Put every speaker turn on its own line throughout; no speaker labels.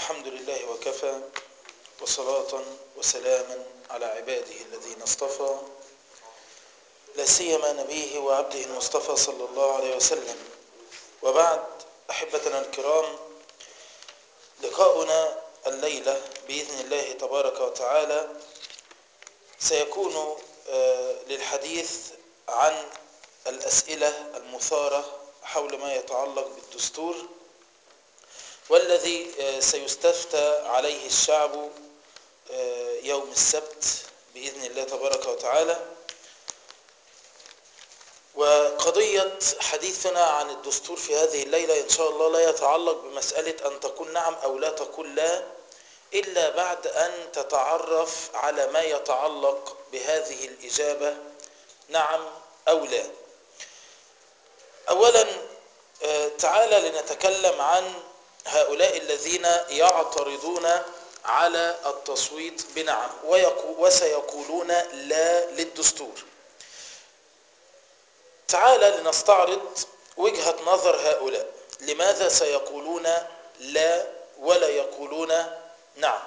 الحمد لله وكفى وصلاة وسلاما على عباده الذين اصطفى لا سيما نبيه وعبده المصطفى صلى الله عليه وسلم وبعد أحبتنا الكرام لقاؤنا الليلة بإذن الله تبارك وتعالى سيكون للحديث عن الأسئلة المثارة حول ما يتعلق بالدستور والذي سيستفتى عليه الشعب يوم السبت بإذن الله تبارك وتعالى وقضية حديثنا عن الدستور في هذه الليلة إن شاء الله لا يتعلق بمسألة أن تقول نعم أو لا تقول لا إلا بعد أن تتعرف على ما يتعلق بهذه الإجابة نعم أو لا أولا تعالى لنتكلم عن هؤلاء الذين يعترضون على التصويت بنعم وسيقولون لا للدستور تعالى لنستعرض وجهة نظر هؤلاء لماذا سيقولون لا ولا يقولون نعم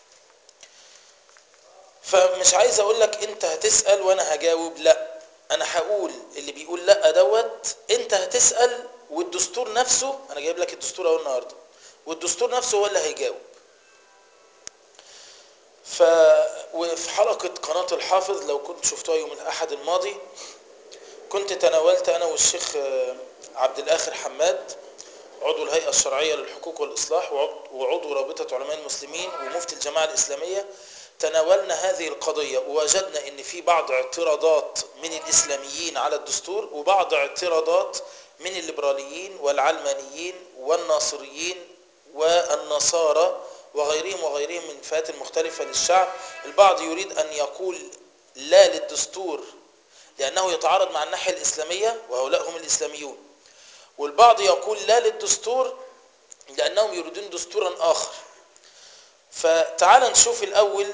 فمش عايز اقول لك انت هتسأل وانا هجاوب لا انا هقول اللي بيقول لا دوت انت هتسأل والدستور نفسه انا جايب لك الدستور اهو النهارده والدستور نفسه هو اللي هيجاوب ف وفي حلقة قناة الحافظ لو كنت شفتوها يوم الأحد الماضي كنت تناولت أنا والشيخ عبد الآخر حماد عضو الهيئة الشرعية للحقوق والإصلاح وعضو رابطة علماء المسلمين ومفتي الجماعة الإسلامية تناولنا هذه القضية ووجدنا ان في بعض اعتراضات من الإسلاميين على الدستور وبعض اعتراضات من الليبراليين والعلمانيين والناصريين والنصارى وغيرهم وغيرهم من الفئات المختلفة للشعب البعض يريد أن يقول لا للدستور لأنه يتعارض مع الناحية الإسلامية وهؤلاء هم الإسلاميون والبعض يقول لا للدستور لأنهم يريدون دستورا آخر فتعال نشوف الأول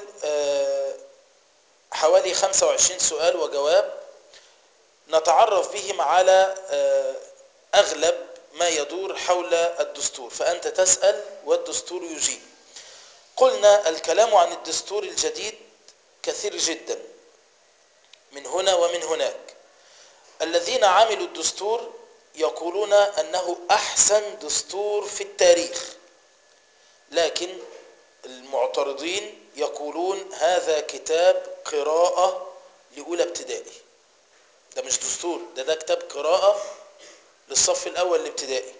حوالي 25 سؤال وجواب نتعرف بهم على أغلب ما يدور حول الدستور فأنت تسأل والدستور يجيب قلنا الكلام عن الدستور الجديد كثير جدا من هنا ومن هناك الذين عملوا الدستور يقولون أنه أحسن دستور في التاريخ لكن المعترضين يقولون هذا كتاب قراءة لأولى ابتدائي ده مش دستور ده ده كتاب قراءة للصف الأول الابتدائي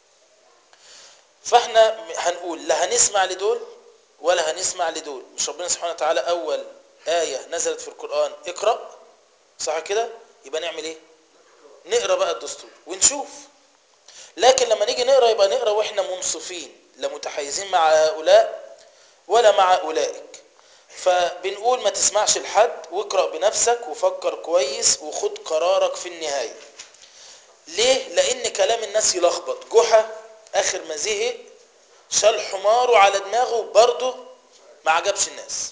فاحنا هنقول لا هنسمع لدول ولا هنسمع لدول مش ربنا سبحانه وتعالى أول آية نزلت في القرآن اقرأ صح كده يبقى نعمل ايه نقرأ بقى الدستور ونشوف لكن لما نيجي نقرأ يبقى نقرأ واحنا منصفين لا متحيزين مع هؤلاء ولا مع أولئك فبنقول ما تسمعش لحد واقرأ بنفسك وفكر كويس وخد قرارك في النهاية ليه؟ لأن كلام الناس يلخبط جحا آخر ما زهق شال حماره على دماغه برضه ما عجبش الناس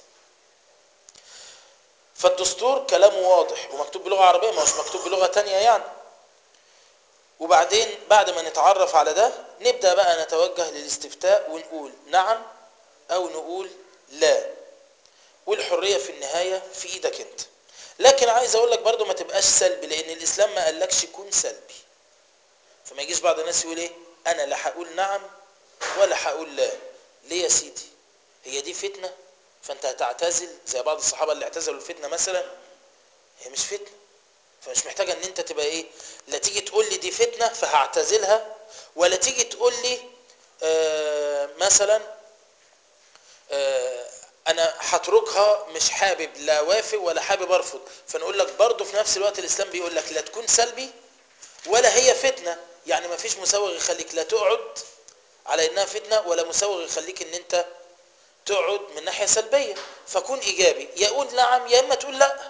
فالدستور كلامه واضح ومكتوب بلغة عربية ما هوش مكتوب بلغة تانية يعني وبعدين بعد ما نتعرف على ده نبدأ بقى نتوجه للاستفتاء ونقول نعم أو نقول لا والحرية في النهاية في إيدك أنت لكن عايز أقول لك برضو ما تبقاش سلبي لأن الإسلام ما قالكش كون سلبي فما يجيش بعض الناس يقول إيه أنا لا هقول نعم ولا هقول لا ليه يا سيدي هي دي فتنة فأنت هتعتزل زي بعض الصحابة اللي اعتزلوا الفتنة مثلا هي مش فتنة فمش محتاجة ان انت تبقى ايه لا تيجي تقول لي دي فتنة فهعتزلها ولا تيجي تقول لي آه مثلا آه انا هتركها مش حابب لا وافق ولا حابب ارفض فنقول لك برضه في نفس الوقت الاسلام بيقول لك لا تكون سلبي ولا هي فتنة يعني ما فيش مسوغ يخليك لا تقعد على انها فتنة ولا مسوغ يخليك ان انت تقعد من ناحية سلبية فكون ايجابي يا قول نعم يا اما تقول لا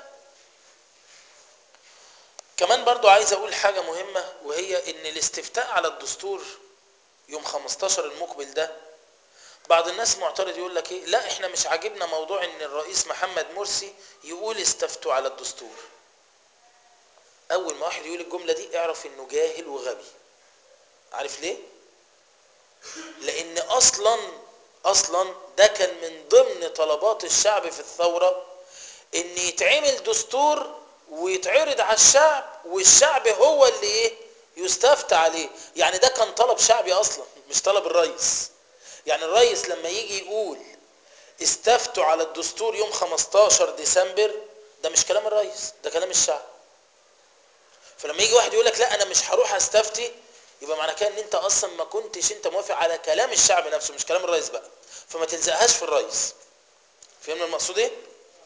كمان برضو عايز اقول حاجة مهمة وهي ان الاستفتاء على الدستور يوم 15 المقبل ده بعض الناس معترض يقول لك ايه لا احنا مش عاجبنا موضوع ان الرئيس محمد مرسي يقول استفتوا على الدستور اول ما واحد يقول الجملة دي اعرف انه جاهل وغبي عارف ليه لان اصلا اصلا ده كان من ضمن طلبات الشعب في الثورة ان يتعمل دستور ويتعرض على الشعب والشعب هو اللي ايه يستفتى عليه يعني ده كان طلب شعبي اصلا مش طلب الرئيس يعني الرئيس لما يجي يقول استفتوا على الدستور يوم 15 ديسمبر ده مش كلام الرئيس ده كلام الشعب فلما يجي واحد يقول لك لا انا مش هروح استفتي يبقى معنى كده ان انت اصلا ما كنتش انت موافق على كلام الشعب نفسه مش كلام الرئيس بقى فما تلزقهاش في الرئيس فهمنا المقصود ايه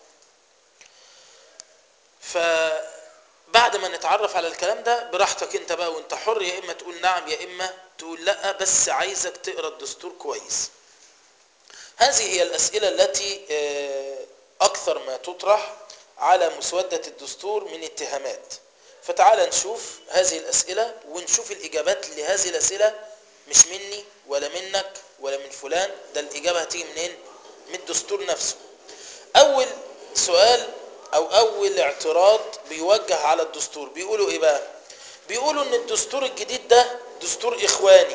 فبعد ما نتعرف على الكلام ده براحتك انت بقى وانت حر يا اما تقول نعم يا اما تقول لا بس عايزك تقرا الدستور كويس هذه هي الاسئله التي اكثر ما تطرح على مسوده الدستور من اتهامات فتعال نشوف هذه الاسئله ونشوف الاجابات لهذه الاسئله مش مني ولا منك ولا من فلان ده الاجابه هتيجي منين من الدستور نفسه اول سؤال او اول اعتراض بيوجه على الدستور بيقولوا ايه بقى بيقولوا ان الدستور الجديد ده دستور اخواني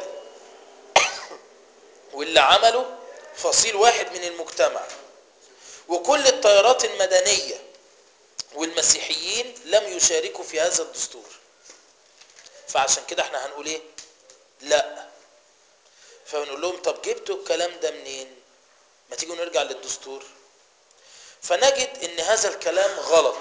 واللي عمله فصيل واحد من المجتمع وكل التيارات المدنية والمسيحيين لم يشاركوا في هذا الدستور فعشان كده احنا هنقول ايه لا فبنقول لهم طب جبتوا الكلام ده منين ما تيجوا نرجع للدستور فنجد ان هذا الكلام غلط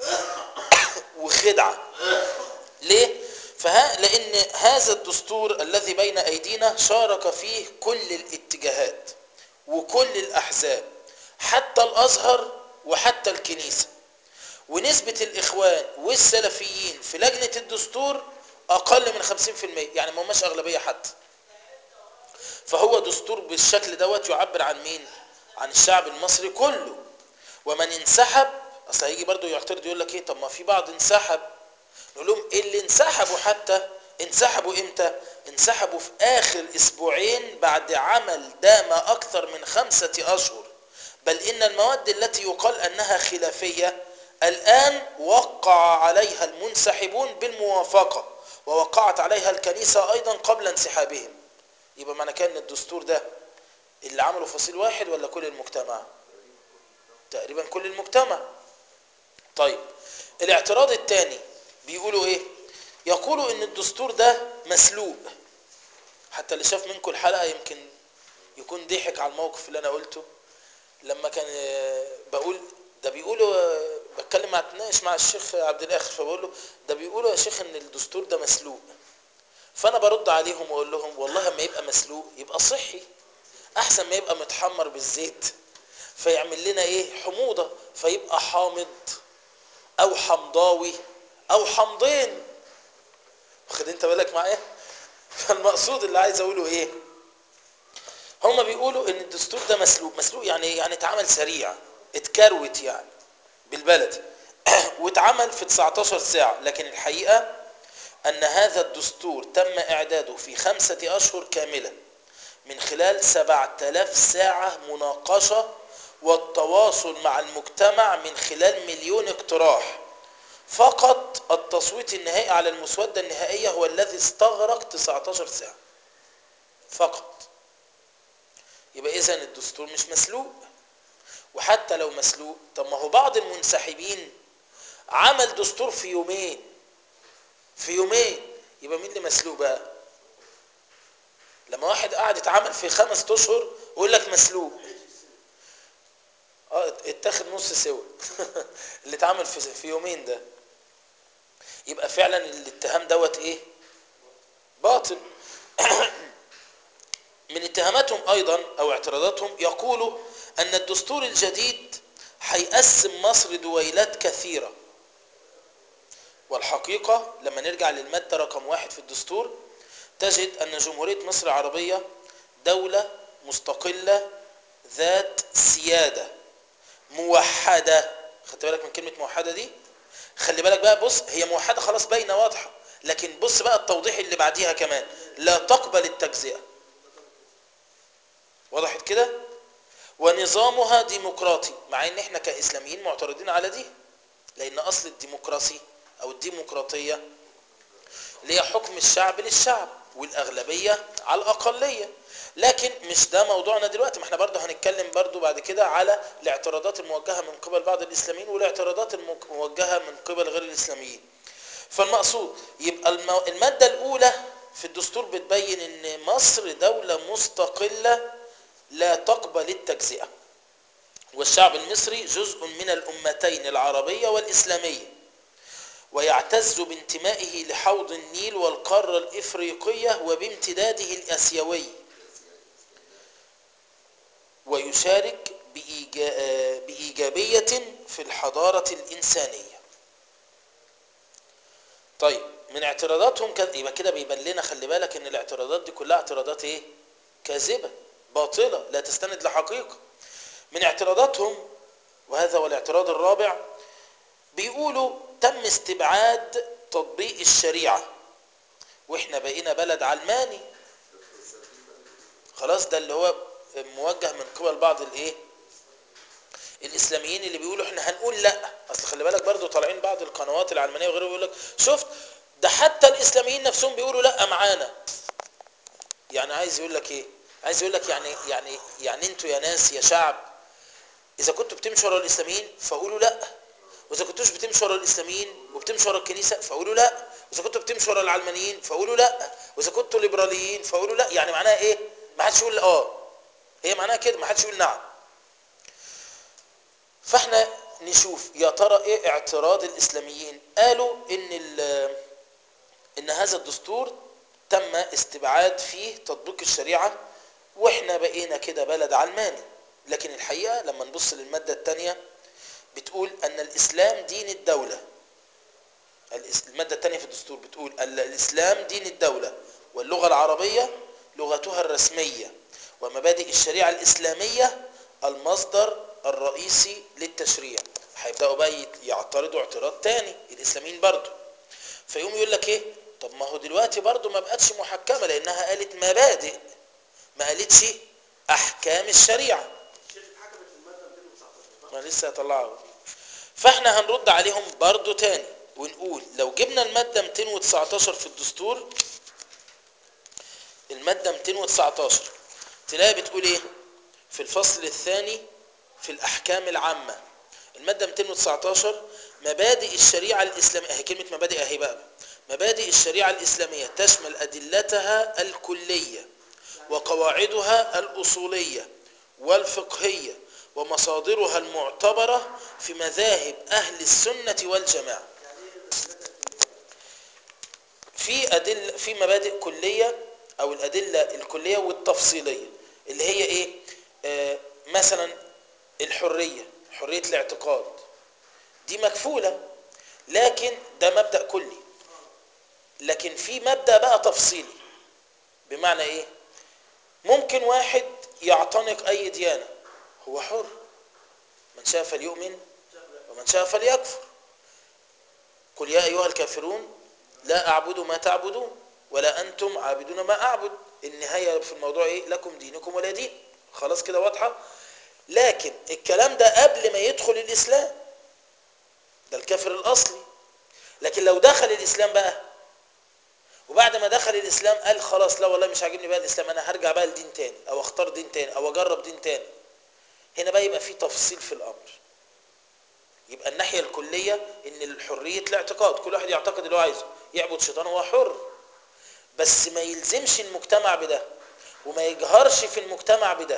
وخدعة ليه فها لان هذا الدستور الذي بين ايدينا شارك فيه كل الاتجاهات وكل الاحزاب حتى الازهر وحتى الكنيسة ونسبة الاخوان والسلفيين في لجنة الدستور اقل من 50% يعني ما هماش اغلبية حتى فهو دستور بالشكل دوت يعبر عن مين عن الشعب المصري كله ومن انسحب اصل هيجي برضه يعترض يقول لك ايه طب ما في بعض انسحب نقول لهم اللي انسحبوا حتى انسحبوا امتى انسحبوا في اخر اسبوعين بعد عمل دام اكثر من خمسة اشهر بل ان المواد التي يقال انها خلافية الان وقع عليها المنسحبون بالموافقة ووقعت عليها الكنيسة ايضا قبل انسحابهم يبقى معنى كان الدستور ده اللي عمله فصيل واحد ولا كل المجتمع تقريبا كل المجتمع طيب الاعتراض الثاني بيقولوا ايه يقولوا ان الدستور ده مسلوق حتى اللي شاف منكم الحلقة يمكن يكون ضحك على الموقف اللي انا قلته لما كان بقول ده بيقولوا بتكلم مع اتناقش مع الشيخ عبد الاخر فبقول له ده بيقولوا يا شيخ ان الدستور ده مسلوق فانا برد عليهم واقول لهم والله اما يبقى مسلوق يبقى صحي احسن ما يبقى متحمر بالزيت فيعمل لنا ايه حموضة فيبقى حامض او حمضاوي او حمضين واخد انت بالك معايا فالمقصود اللي عايز اقوله ايه هما بيقولوا ان الدستور ده مسلوق مسلوق يعني ايه يعني اتعمل سريع اتكروت يعني بالبلدي واتعمل في 19 ساعة لكن الحقيقة ان هذا الدستور تم اعداده في خمسة اشهر كاملة من خلال 7000 ساعة مناقشة والتواصل مع المجتمع من خلال مليون اقتراح فقط التصويت النهائي على المسودة النهائية هو الذي استغرق 19 ساعة فقط يبقى اذا الدستور مش مسلوق وحتى لو مسلوق طب ما هو بعض المنسحبين عمل دستور في يومين في يومين يبقى مين اللي مسلوق بقى لما واحد قاعد اتعمل في خمس اشهر ويقول لك مسلوق اه اتاخد نص سوا اللي اتعمل في في يومين ده يبقى فعلا الاتهام دوت ايه باطل من اتهاماتهم ايضا او اعتراضاتهم يقولوا ان الدستور الجديد هيقسم مصر دويلات كثيرة والحقيقة لما نرجع للمادة رقم واحد في الدستور تجد ان جمهورية مصر العربية دولة مستقلة ذات سيادة موحدة خدت بالك من كلمة موحدة دي خلي بالك بقى بص هي موحدة خلاص باينة واضحة لكن بص بقى التوضيح اللي بعديها كمان لا تقبل التجزئة وضحت كده ونظامها ديمقراطي مع ان احنا كاسلاميين معترضين على دي لان اصل الديمقراسي او الديمقراطية اللي هي حكم الشعب للشعب والاغلبية على الاقلية لكن مش ده موضوعنا دلوقتي ما احنا برضه هنتكلم برضه بعد كده على الاعتراضات الموجهة من قبل بعض الإسلاميين والاعتراضات الموجهة من قبل غير الإسلاميين فالمقصود يبقى المو... المادة الأولى في الدستور بتبين ان مصر دولة مستقلة لا تقبل التجزئة والشعب المصري جزء من الأمتين العربية والإسلامية ويعتز بانتمائه لحوض النيل والقارة الإفريقية وبامتداده الأسيوي ويشارك بإيجا... بإيجابية في الحضارة الإنسانية طيب من اعتراضاتهم كذا يبقى كده بيبان لنا خلي بالك ان الاعتراضات دي كلها اعتراضات ايه كاذبه باطله لا تستند لحقيقه من اعتراضاتهم وهذا هو الاعتراض الرابع بيقولوا تم استبعاد تطبيق الشريعه واحنا بقينا بلد علماني خلاص ده اللي هو موجه من قبل بعض الايه الاسلاميين اللي بيقولوا احنا هنقول لا اصل خلي بالك برضو طالعين بعض القنوات العلمانيه وغيره بيقول لك شفت ده حتى الاسلاميين نفسهم بيقولوا لا معانا يعني عايز يقول لك ايه عايز يقول لك يعني يعني يعني انتوا يا ناس يا شعب اذا كنتوا بتمشوا ورا الاسلاميين فقولوا لا واذا كنتوش بتمشوا ورا الاسلاميين وبتمشوا ورا الكنيسه فقولوا لا واذا كنتوا بتمشوا ورا العلمانيين فقولوا لا واذا كنتوا ليبراليين فقولوا لا يعني معناها ايه ما حدش يقول اه هي معناها كده ما حدش يقول نعم فاحنا نشوف يا ترى ايه اعتراض الاسلاميين قالوا ان ان هذا الدستور تم استبعاد فيه تطبيق الشريعه واحنا بقينا كده بلد علماني لكن الحقيقه لما نبص للماده الثانيه بتقول ان الاسلام دين الدوله الماده الثانيه في الدستور بتقول ان الاسلام دين الدوله واللغه العربيه لغتها الرسميه ومبادئ الشريعه الاسلاميه المصدر الرئيسي للتشريع هيبداوا بقى يعترضوا اعتراض تاني الاسلاميين برضو فيقوم يقول لك ايه طب ما هو دلوقتي برضو ما بقتش محكمه لانها قالت مبادئ ما قالتش احكام الشريعه ما لسه هطلعه فاحنا هنرد عليهم برضو تاني ونقول لو جبنا الماده 219 في الدستور الماده 219 تلاقي بتقول ايه في الفصل الثاني في الأحكام العامة المادة 219 مبادئ الشريعة الإسلامية هي كلمة مبادئ اهي بقى مبادئ الشريعة الإسلامية تشمل أدلتها الكلية وقواعدها الأصولية والفقهية ومصادرها المعتبرة في مذاهب أهل السنة والجماعة في أدلة في مبادئ كلية أو الأدلة الكلية والتفصيلية اللي هي إيه آه مثلا الحرية حرية الاعتقاد دي مكفولة لكن ده مبدأ كلي لكن في مبدأ بقى تفصيلي بمعنى ايه ممكن واحد يعتنق اي ديانة هو حر من شاء فليؤمن ومن شاء فليكفر قل يا ايها الكافرون لا اعبد ما تعبدون ولا انتم عابدون ما اعبد النهاية في الموضوع ايه لكم دينكم ولا دين خلاص كده واضحة لكن الكلام ده قبل ما يدخل الإسلام ده الكافر الأصلي لكن لو دخل الإسلام بقى وبعد ما دخل الإسلام قال خلاص لا والله مش عاجبني بقى الإسلام أنا هرجع بقى لدين تاني أو أختار دين تاني أو أجرب دين تاني هنا بقى يبقى في تفصيل في الأمر يبقى الناحية الكلية إن الحرية الاعتقاد كل واحد يعتقد اللي هو عايزه يعبد شيطان هو حر بس ما يلزمش المجتمع بده وما يجهرش في المجتمع بده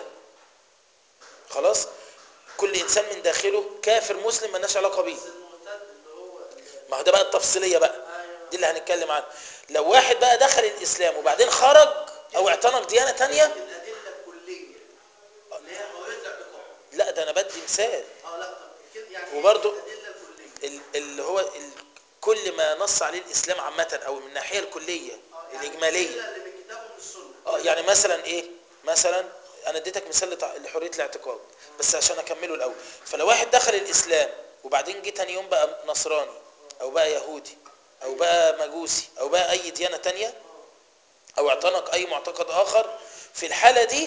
خلاص كل انسان من داخله كافر مسلم مالناش علاقه بيه ما هو ده بقى التفصيليه بقى دي اللي هنتكلم عنها لو واحد بقى دخل الاسلام وبعدين خرج او اعتنق ديانه تانية
الادله الكليه اللي هي حريه الاعتقاد
لا ده انا بدي مثال
اه لا طب كده يعني
وبرضو-
إيه الادله الكليه
ال- اللي هو ال- كل ما نص عليه الاسلام عامه او من الناحيه الكليه
آه، يعني
الاجماليه
الادله اللي من الكتاب ومن السنه
اه يعني مثلا ايه مثلا انا اديتك مثال لتع- لحريه الاعتقاد بس عشان اكمله الاول فلو واحد دخل الاسلام وبعدين جه تاني يوم بقى نصراني او بقى يهودي او بقى مجوسي او بقى اي ديانه تانية او اعتنق اي معتقد اخر في الحاله دي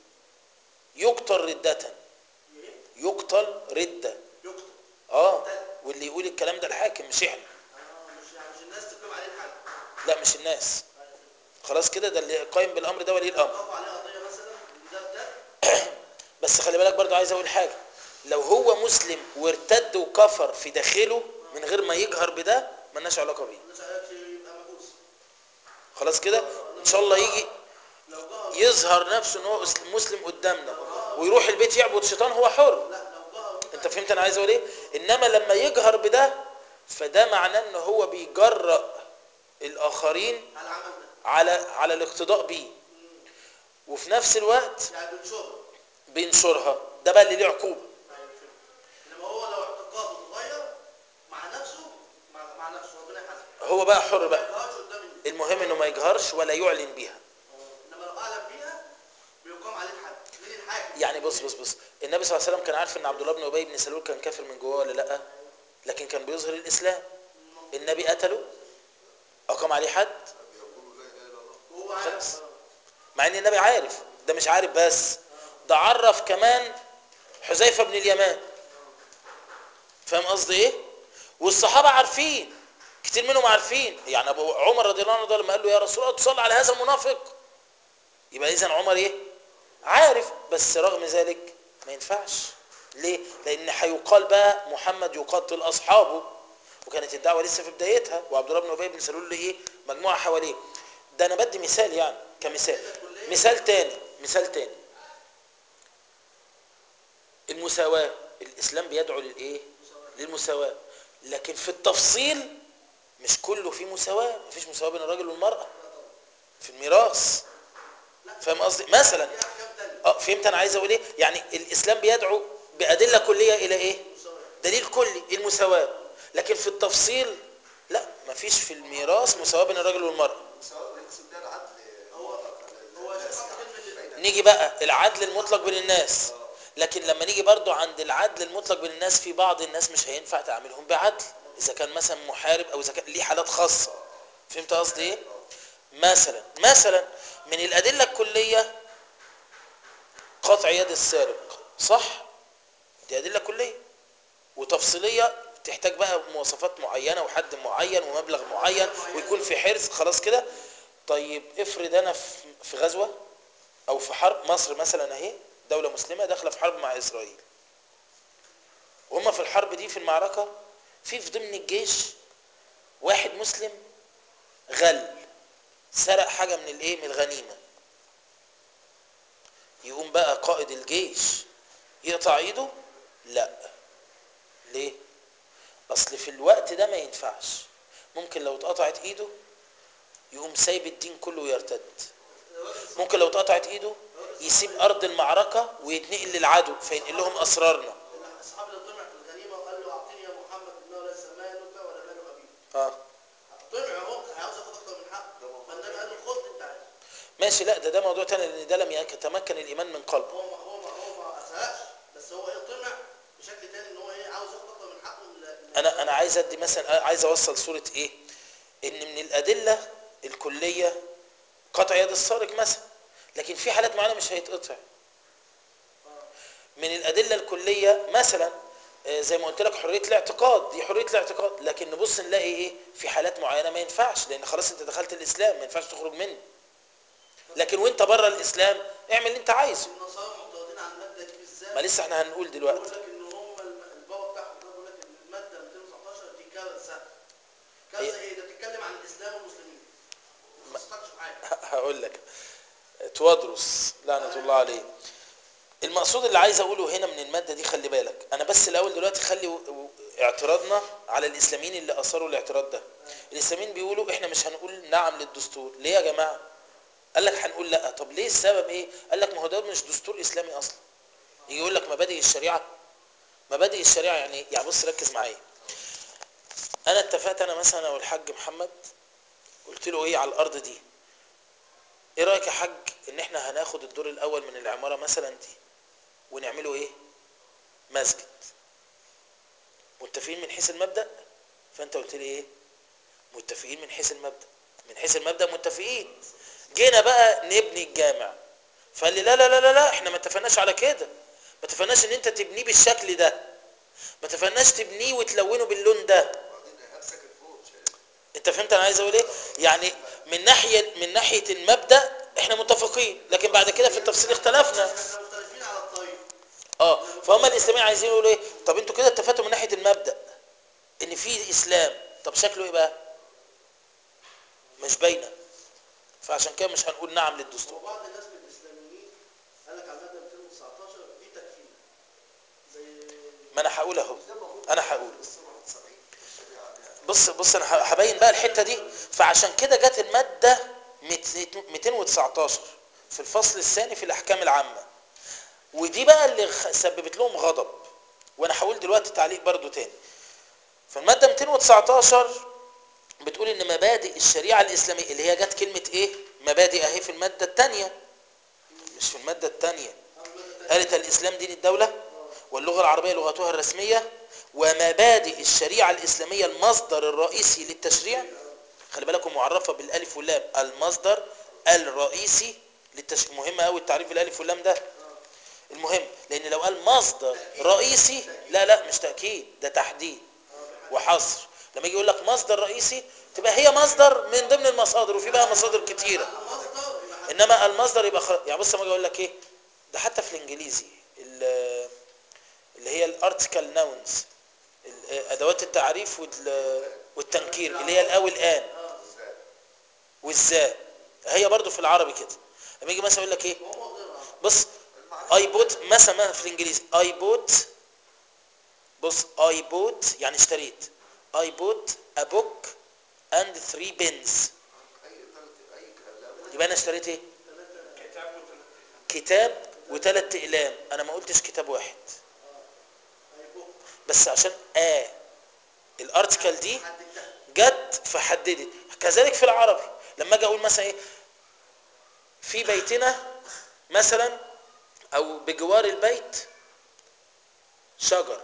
يقتل رده يقتل رده
يقتل
اه واللي يقول الكلام ده الحاكم مش احنا
اه مش يعني مش الناس تقيم عليه الحد
لا مش الناس خلاص كده ده اللي قايم بالامر ده ولي الامر
يقف عليه قضيه مثلا
بس خلي بالك برضو عايز اقول حاجه لو هو مسلم وارتد وكفر في داخله من غير ما يجهر بده ملناش علاقه بيه
الناس عارف يبقى مجوس
خلاص كده ان شاء الله يجي
لو جهر
يظهر نفسه ان هو مسلم قدامنا ويروح البيت يعبد شيطان هو حر
لا لو جهر
انت فهمت انا عايز اقول ايه انما لما يجهر بده فده معناه ان هو بيجرأ الاخرين
على العمل ده
على على الاقتداء بيه وفي نفس الوقت
يعني بنشره
بينشرها ده بقى اللي ليه عقوبه
ايوه فهمت انما هو لو اعتقاده اتغير مع نفسه مع, مع نفسه ربنا يحاسبه
هو بقى حر
ما
بقى
يجهرش قدام الناس
المهم انه ما يجهرش ولا يعلن بيها
انما لو اعلن بيها بيقام عليه الحد مين الحاكم
يعني بص بص بص النبي صلى الله عليه وسلم كان عارف ان عبد الله بن ابي بن سلول كان كافر من جواه ولا لا لكن كان بيظهر الاسلام النبي قتله اقام عليه حد
وهو عارف
خلاص. مع ان النبي عارف ده مش عارف بس ده عرف كمان حذيفه بن اليمان فاهم قصدي ايه والصحابه عارفين كتير منهم عارفين يعني ابو عمر رضي الله عنه ده لما قال له يا رسول الله تصلي على هذا المنافق يبقى اذا عمر ايه عارف بس رغم ذلك ما ينفعش ليه لان هيقال بقى محمد يقاتل اصحابه وكانت الدعوه لسه في بدايتها وعبد الله بن ابي بن سلول له ايه مجموعه حواليه ده انا بدي مثال يعني كمثال مثال تاني مثال تاني المساواه الاسلام بيدعو للايه للمساواه لكن في التفصيل مش كله فيه مساواه مفيش مساواه بين الراجل والمراه في الميراث فاهم قصدي مثلا
في احكام تانية
اه فهمت انا عايز اقول ايه يعني الاسلام بيدعو بادله كليه الى ايه
مساواة
دليل كلي المساواه لكن في التفصيل لا مفيش في الميراث مساواه بين الراجل والمراه
سواء يقصد ده العدل
هو هو شوف حط كلمة
نيجي بقى العدل المطلق بين الناس لكن لما نيجي برضو عند العدل المطلق بين الناس في بعض الناس مش هينفع تعاملهم بعدل اذا كان مثلا محارب او اذا كان ليه حالات خاصه فهمت قصدي ايه مثلا مثلا من الادله الكليه قطع يد السارق صح دي ادله كليه وتفصيليه تحتاج بقى مواصفات معينه وحد معين ومبلغ معين ويكون في حرز خلاص كده طيب افرض انا في في غزوه او في حرب مصر مثلا اهي دوله مسلمه داخله في حرب مع اسرائيل وهم في الحرب دي في المعركه في في ضمن الجيش واحد مسلم غل سرق حاجه من الايه من الغنيمه يقوم بقى قائد الجيش يقطع ايده لا ليه اصل في الوقت ده ما ينفعش ممكن لو اتقطعت ايده يقوم سايب الدين كله ويرتد ممكن لو اتقطعت ايده يسيب ارض المعركه ويتنقل للعدو فينقل لهم اسرارنا
الصحابي اللي طمع في الغنيمة وقال له اعطيني يا محمد انه ليس مالك ولا مال ابيك
اه
طمع اهو عاوز ياخد اكتر من حقه فالنبي قال له خد اللي انت عايزه
ماشي لا ده ده موضوع تاني لان ده لم يتمكن الايمان من قلبه
هو ما هو ما هو ما سرقش بس هو ايه طمع بشكل تاني ان هو ايه عاوز ياخد اكتر من حقه من من-
انا انا عايز ادي مثلا عايز اوصل صوره ايه ان من الادله الكليه قطع يد السارق مثلا لكن في حالات معينه مش هيتقطع من الادله الكليه مثلا آه، زي ما قلت لك حريه الاعتقاد دي حريه الاعتقاد لكن نبص نلاقي ايه في حالات معينه ما ينفعش لان خلاص انت دخلت الاسلام ما ينفعش تخرج منه لكن وانت بره الاسلام اعمل اللي انت عايزه
النصارى معترضين على الماده دي بالذات
ما لسه احنا هنقول
بيقول
دلوقتي
لك ان هم الم- البابا بتاعهم ده بيقول لك ان الماده 219 دي كارثه
هي-
كارثه ايه ده بتتكلم عن الاسلام والمسلمين ما خصتكش بحاجه
هقول لك توادرس لعنة الله عليه المقصود اللي عايز اقوله هنا من المادة دي خلي بالك انا بس الاول دلوقتي خلي و- و- اعتراضنا على الاسلاميين اللي اثروا الاعتراض ده الاسلاميين بيقولوا احنا مش هنقول نعم للدستور ليه يا جماعة قال لك هنقول لا طب ليه السبب ايه قال لك ما هو ده مش دستور اسلامي اصلا يجي يقول لك مبادئ الشريعة مبادئ الشريعة يعني إيه؟ يعني بص ركز معايا انا اتفقت انا مثلا انا والحاج محمد قلت له ايه على الارض دي ايه رايك يا حاج ان احنا هناخد الدور الاول من العماره مثلا دي ونعمله ايه مسجد متفقين من حيث المبدا فانت قلت لي ايه متفقين من حيث المبدا من حيث المبدا متفقين جينا بقى نبني الجامع فقال لي لا لا لا لا, لا احنا ما اتفقناش على كده ما اتفقناش ان انت تبنيه بالشكل ده ما اتفقناش تبنيه وتلونه باللون ده
وبعدين هيمسك الفوق مش هيمسك.
انت فهمت انا عايز اقول ايه يعني من ناحيه من ناحيه المبدا احنا متفقين لكن بعد كده في التفصيل اختلفنا
احنا مختلفين على الطريق
فهم الاسلاميين عايزين يقولوا ايه طب انتوا كده اتفقتوا من ناحيه المبدا ان في اسلام طب شكله ايه بقى مش باينه فعشان كده مش هنقول نعم للدستور
وبعض الناس من الاسلاميين قال لك على الماده 219 دي تكفير زي
ما انا هقول اهو
ده موجود
انا هقول
في السنة 70 الشريعة عليها.
بص بص انا ه- هبين بقى الحته دي فعشان كده جت الماده 219 في الفصل الثاني في الاحكام العامه ودي بقى اللي خ- سببت لهم غضب وانا هقول دلوقتي تعليق برضو تاني فالماده 219 بتقول ان مبادئ الشريعه الاسلاميه اللي هي جت كلمه ايه مبادئ اهي في الماده الثانيه مش في الماده الثانيه قالت الاسلام دين الدوله واللغه العربيه لغتها الرسميه ومبادئ الشريعه الاسلاميه المصدر الرئيسي للتشريع خلي بالكم معرفه بالالف واللام المصدر الرئيسي للتشريع مهم قوي التعريف بالالف واللام ده المهم لان لو قال مصدر رئيسي لا لا مش تاكيد ده تحديد وحصر لما يجي يقول لك مصدر رئيسي تبقى هي مصدر من ضمن المصادر وفي بقى مصادر كتيره
المصدر يبقى
انما المصدر يبقى خ... يعني بص لما اجي اقول لك ايه ده حتى في الانجليزي ال- اللي هي الارتكل ناونز ادوات التعريف وال- والتنكير اللي هي الاو الان
ازاي؟
والذا هي برضو في العربي كده لما يجي مثلا يقول لك ايه
هو غير
بص
المعنى
اي بوت مثلا في الانجليزي اي بوت بص اي بوت يعني اشتريت اي بوت ا بوك اند 3 بنز
اي تلت اي كلام
يبقى انا اشتريت ايه
كتاب وثلاث
كتاب وثلاث اقلام انا ما قلتش كتاب واحد
هيبقى
بس عشان ا الارتكل دي
حددتها
جت فحددت كذلك في العربي لما اجي اقول مثلا ايه في بيتنا مثلا او بجوار البيت شجر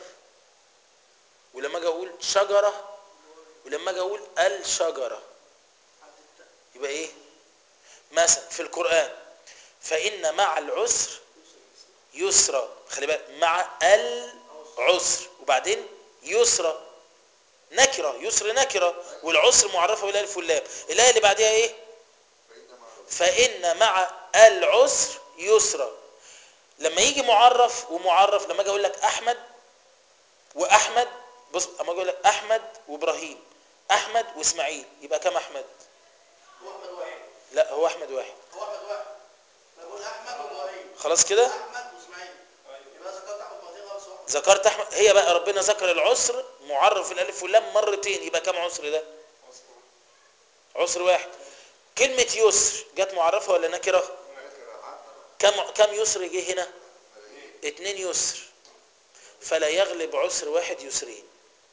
ولما اجي اقول شجره ولما اجي اقول الشجره
حددتها
يبقى ايه مثلا في القران فان مع العسر يسرا خلي بالك مع العسر وبعدين يسرا نكره يسر نكره والعسر معرفه بالالف واللام الايه اللي بعدها ايه
فإنما
فان مع العسر يسرا لما يجي معرف ومعرف لما اجي اقول لك احمد واحمد بص اما اجي اقول لك احمد وابراهيم احمد واسماعيل يبقى كم احمد
هو احمد واحد
لا هو احمد واحد
هو احمد واحد بقول احمد وابراهيم
خلاص كده
احمد واسماعيل يبقى ذكرت احمد مرتين خلاص واحد
ذكرت احمد هي بقى ربنا ذكر العسر معرف الالف واللام مرتين يبقى كم عسر ده عسر واحد كلمة يسر جت معرفة ولا نكرة
نكرة عامة
كم كم يسر جه هنا اتنين يسر فلا يغلب عسر واحد يسرين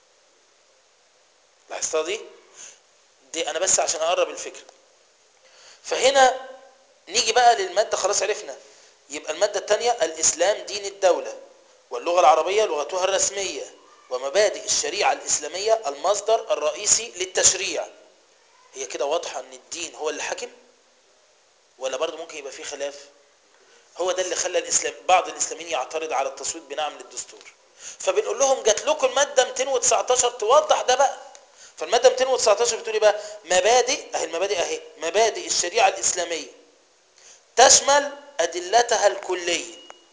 لاحظتها دي دي انا بس عشان اقرب الفكرة فهنا نيجي بقى للمادة خلاص عرفنا يبقى المادة الثانية الإسلام دين الدولة واللغة العربية لغتها الرسمية ومبادئ الشريعة الإسلامية المصدر الرئيسي للتشريع هي كده واضحة ان الدين هو اللي حاكم ولا برضه ممكن يبقى فيه خلاف هو ده اللي خلى الإسلام بعض الإسلاميين يعترض على التصويت بنعم للدستور فبنقول لهم جات لكم المادة 219 توضح ده بقى فالمادة 219 بتقول إيه بقى مبادئ اهي المبادئ اهي مبادئ الشريعة الإسلامية تشمل أدلتها الكلية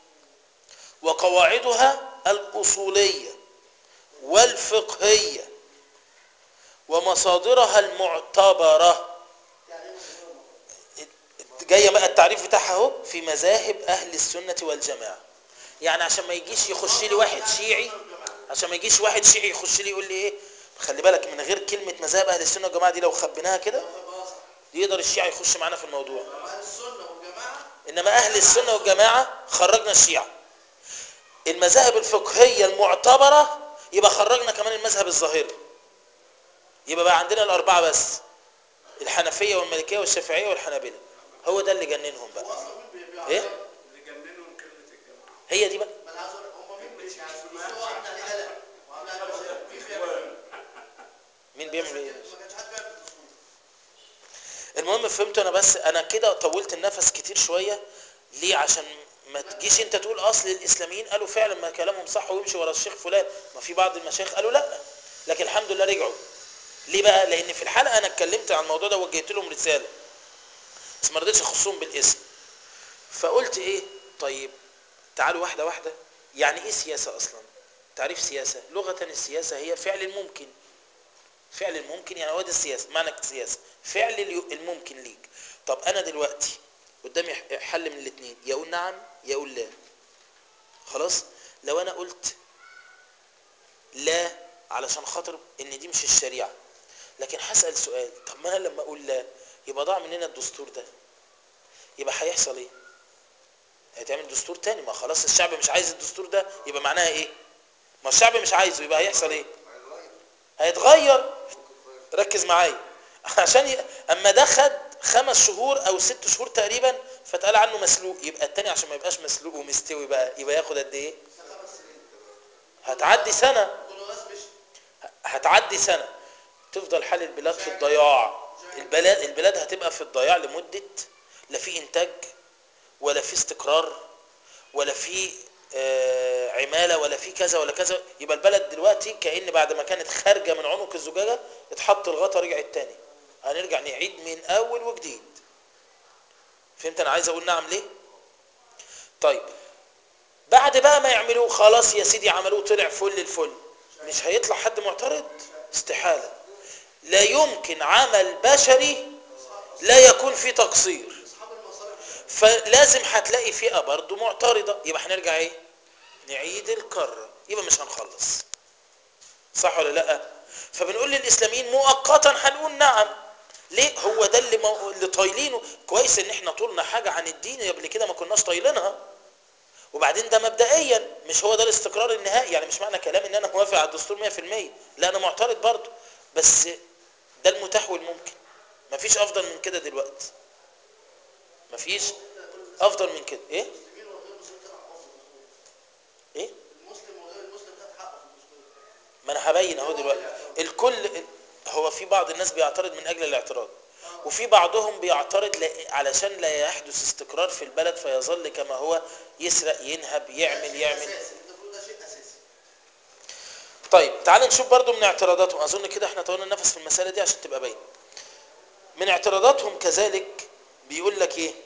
وقواعدها الأصولية والفقهية ومصادرها المعتبرة
يعني ايه مصدر
جايه بقى التعريف بتاعها اهو في مذاهب اهل السنه والجماعه يعني عشان ما يجيش يخش لي واحد شيعي عشان ما يجيش واحد شيعي يخش لي يقول لي ايه خلي بالك من غير كلمه مذاهب اهل السنه والجماعه دي لو خبيناها كده
خلاص
يقدر الشيعي يخش معانا في الموضوع
اهل السنه والجماعه
انما اهل السنه والجماعه خرجنا الشيعه المذاهب الفقهيه المعتبره يبقى خرجنا كمان المذهب الظاهري يبقى بقى عندنا الاربعه بس الحنفيه والمالكيه والشافعيه والحنابله هو ده اللي جننهم
هو
بقى
اصلا مين بي-
ايه
بيعترض؟
اللي جننهم كلمة الجماعة
هي دي بقى
ما انا عايز اقول لك هم مين بي- يعني الدستور عامل عليه قلق وعامل عليه مشاكل مين بيعمل
مين بيعمل ايه
ما كانش حد بيعمل الدستور
المهم فهمت انا بس انا كده طولت النفس كتير شويه ليه عشان ما تجيش انت تقول اصل الاسلاميين قالوا فعلا ما كلامهم صح ويمشي ورا الشيخ فلان ما في بعض المشايخ قالوا لا لكن الحمد لله رجعوا ليه بقى لان في الحلقه انا اتكلمت عن الموضوع ده ووجهت لهم رساله بس ما رضيتش اخصهم بالاسم فقلت ايه طيب تعالوا واحده واحده يعني ايه سياسة اصلا تعريف سياسة لغة السياسة هي فعل الممكن فعل الممكن يعني هو ده السياسة معنى السياسة فعل اليو- الممكن ليك طب انا دلوقتي قدامي ح- حل من الاثنين يا اقول نعم يا اقول لا خلاص لو انا قلت لا علشان خاطر ان دي مش الشريعة لكن هسأل سؤال طب ما انا لما اقول لا يبقى ضاع مننا الدستور ده يبقى هيحصل ايه هيتعمل دستور تاني ما خلاص الشعب مش عايز الدستور ده يبقى معناها ايه ما الشعب مش عايزه يبقى هيحصل ايه
هيتغير
هيتغير
ممكن يتغير
ركز معايا عشان ي... اما ده خد خمس شهور او ست شهور تقريبا فاتقال عنه مسلوق يبقى التاني عشان ما يبقاش مسلوق ومستوي بقى يبقى ياخد قد ايه
خمس سنين
هتعدي سنه
كل الناس مش
هتعدي سنه تفضل حال البلاد في الضياع البلاد البلاد هتبقى في الضياع لمده لا في انتاج ولا في استقرار ولا في آه، عماله ولا في كذا ولا كذا يبقى البلد دلوقتي كأن بعد ما كانت خارجه من عنق الزجاجه اتحط الغطا رجعت تاني هنرجع نعيد من اول وجديد فهمت انا عايز اقول نعم ليه طيب بعد بقى ما يعملوه خلاص يا سيدي عملوه طلع فل الفل مش هيطلع حد معترض استحاله لا يمكن عمل بشري لا يكون فيه تقصير
اصحاب المصالح
فلازم هتلاقي فئة برضو معترضة يبقى هنرجع ايه نعيد الكرة يبقى مش هنخلص صح ولا لا فبنقول للإسلاميين مؤقتا هنقول نعم ليه هو ده اللي, مو... اللي طايلينه كويس ان احنا طولنا حاجة عن الدين قبل كده ما كناش طايلينها وبعدين ده مبدئيا مش هو ده الاستقرار النهائي يعني مش معنى كلامي ان انا موافق على الدستور 100% لا انا معترض برضو بس ده المتاح والممكن مفيش افضل من كده دلوقتي مفيش افضل من كده ايه
المسلمين وغير المسلمين كانوا حقهم في الدستور
ايه
المسلم وغير المسلم خد حقه في الدستور
ما انا هبين اهو دلوقتي الكل هو في بعض الناس بيعترض من اجل الاعتراض وفي بعضهم بيعترض ل- علشان لا يحدث استقرار في البلد فيظل كما هو يسرق ينهب يعمل يعمل
اساسي انت بتقول ده شيء اساسي
طيب تعال نشوف برضو من اعتراضاتهم اظن كده احنا طولنا النفس في المسألة دي عشان تبقى باين من اعتراضاتهم كذلك بيقول لك ايه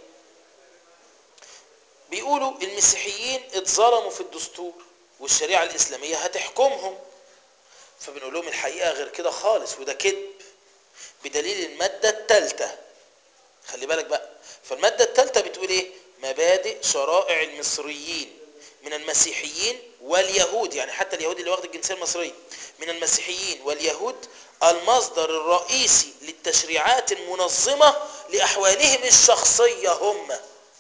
بيقولوا المسيحيين اتظلموا في الدستور والشريعة الإسلامية هتحكمهم فبنقول لهم الحقيقة غير كده خالص وده كذب بدليل المادة الثالثة خلي بالك بقى فالمادة الثالثة بتقول ايه مبادئ شرائع المصريين من المسيحيين واليهود يعني حتى اليهود اللي واخد الجنسية المصرية من المسيحيين واليهود المصدر الرئيسي للتشريعات المنظمة لأحوالهم الشخصية هم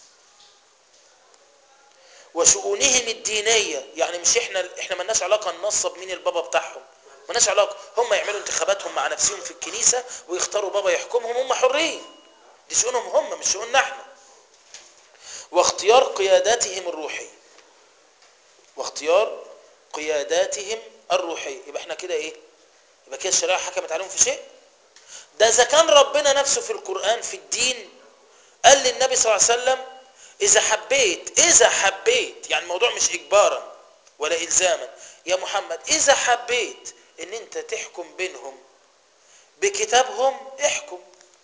وشؤونهم الدينية يعني مش احنا احنا ملناش علاقة ننصب مين البابا بتاعهم ملناش علاقة هم يعملوا انتخاباتهم مع نفسهم في الكنيسة ويختاروا بابا يحكمهم هم حرين دي شؤونهم هم مش شؤوننا احنا واختيار قياداتهم الروحية واختيار قياداتهم الروحية يبقى احنا كده ايه يبقى كده الشريعة حكمت عليهم في شيء ده اذا كان ربنا نفسه في القرآن في الدين قال للنبي صلى الله عليه وسلم اذا حبيت اذا حبيت يعني الموضوع مش اجبارا ولا الزاما يا محمد اذا حبيت ان انت تحكم بينهم بكتابهم احكم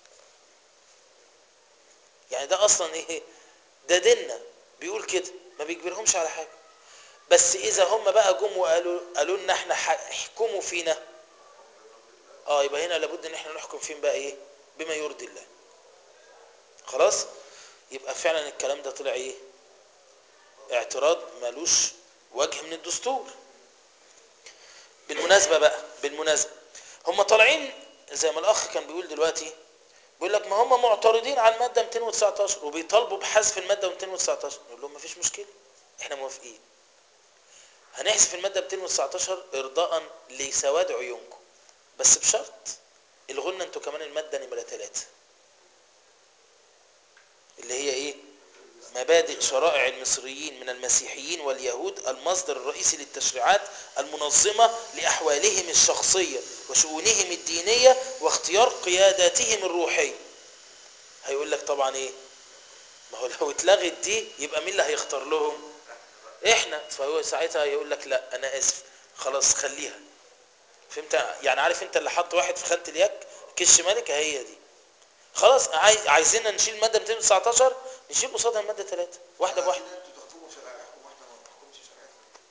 يعني ده اصلا ايه ده ديننا بيقول كده ما بيجبرهمش على حاجه بس اذا هم بقى جم وقالوا قالوا لنا احنا ح- احكموا فينا اه يبقى هنا لابد ان احنا نحكم فين بقى ايه بما يرضي الله خلاص يبقى فعلا الكلام ده طلع ايه اعتراض مالوش وجه من الدستور بالمناسبة بقى بالمناسبة هم طالعين زي ما الاخ كان بيقول دلوقتي بيقول لك ما هم معترضين على المادة 219 وبيطالبوا بحذف المادة 219 نقول لهم مفيش مشكلة احنا موافقين هنحذف المادة 219 ارضاء لسواد عيونكم بس بشرط الغوا لنا انتوا كمان المادة نمرة 3 اللي هي ايه مبادئ شرائع المصريين من المسيحيين واليهود المصدر الرئيسي للتشريعات المنظمة لأحوالهم الشخصية وشؤونهم الدينية واختيار قياداتهم الروحية هيقول لك طبعا ايه ما هو لو اتلغت دي يبقى مين اللي هيختار لهم احنا فهو ساعتها يقول لك لا انا اسف خلاص خليها فهمت يعني عارف انت اللي حط واحد في خانه اليك كش ملك هي دي خلاص عايز عايزين نشيل ماده 219 نشيل قصادها الماده 3 واحده بواحده
انتوا تحكموا شرائعكم واحنا ما بنحكمش شرائعنا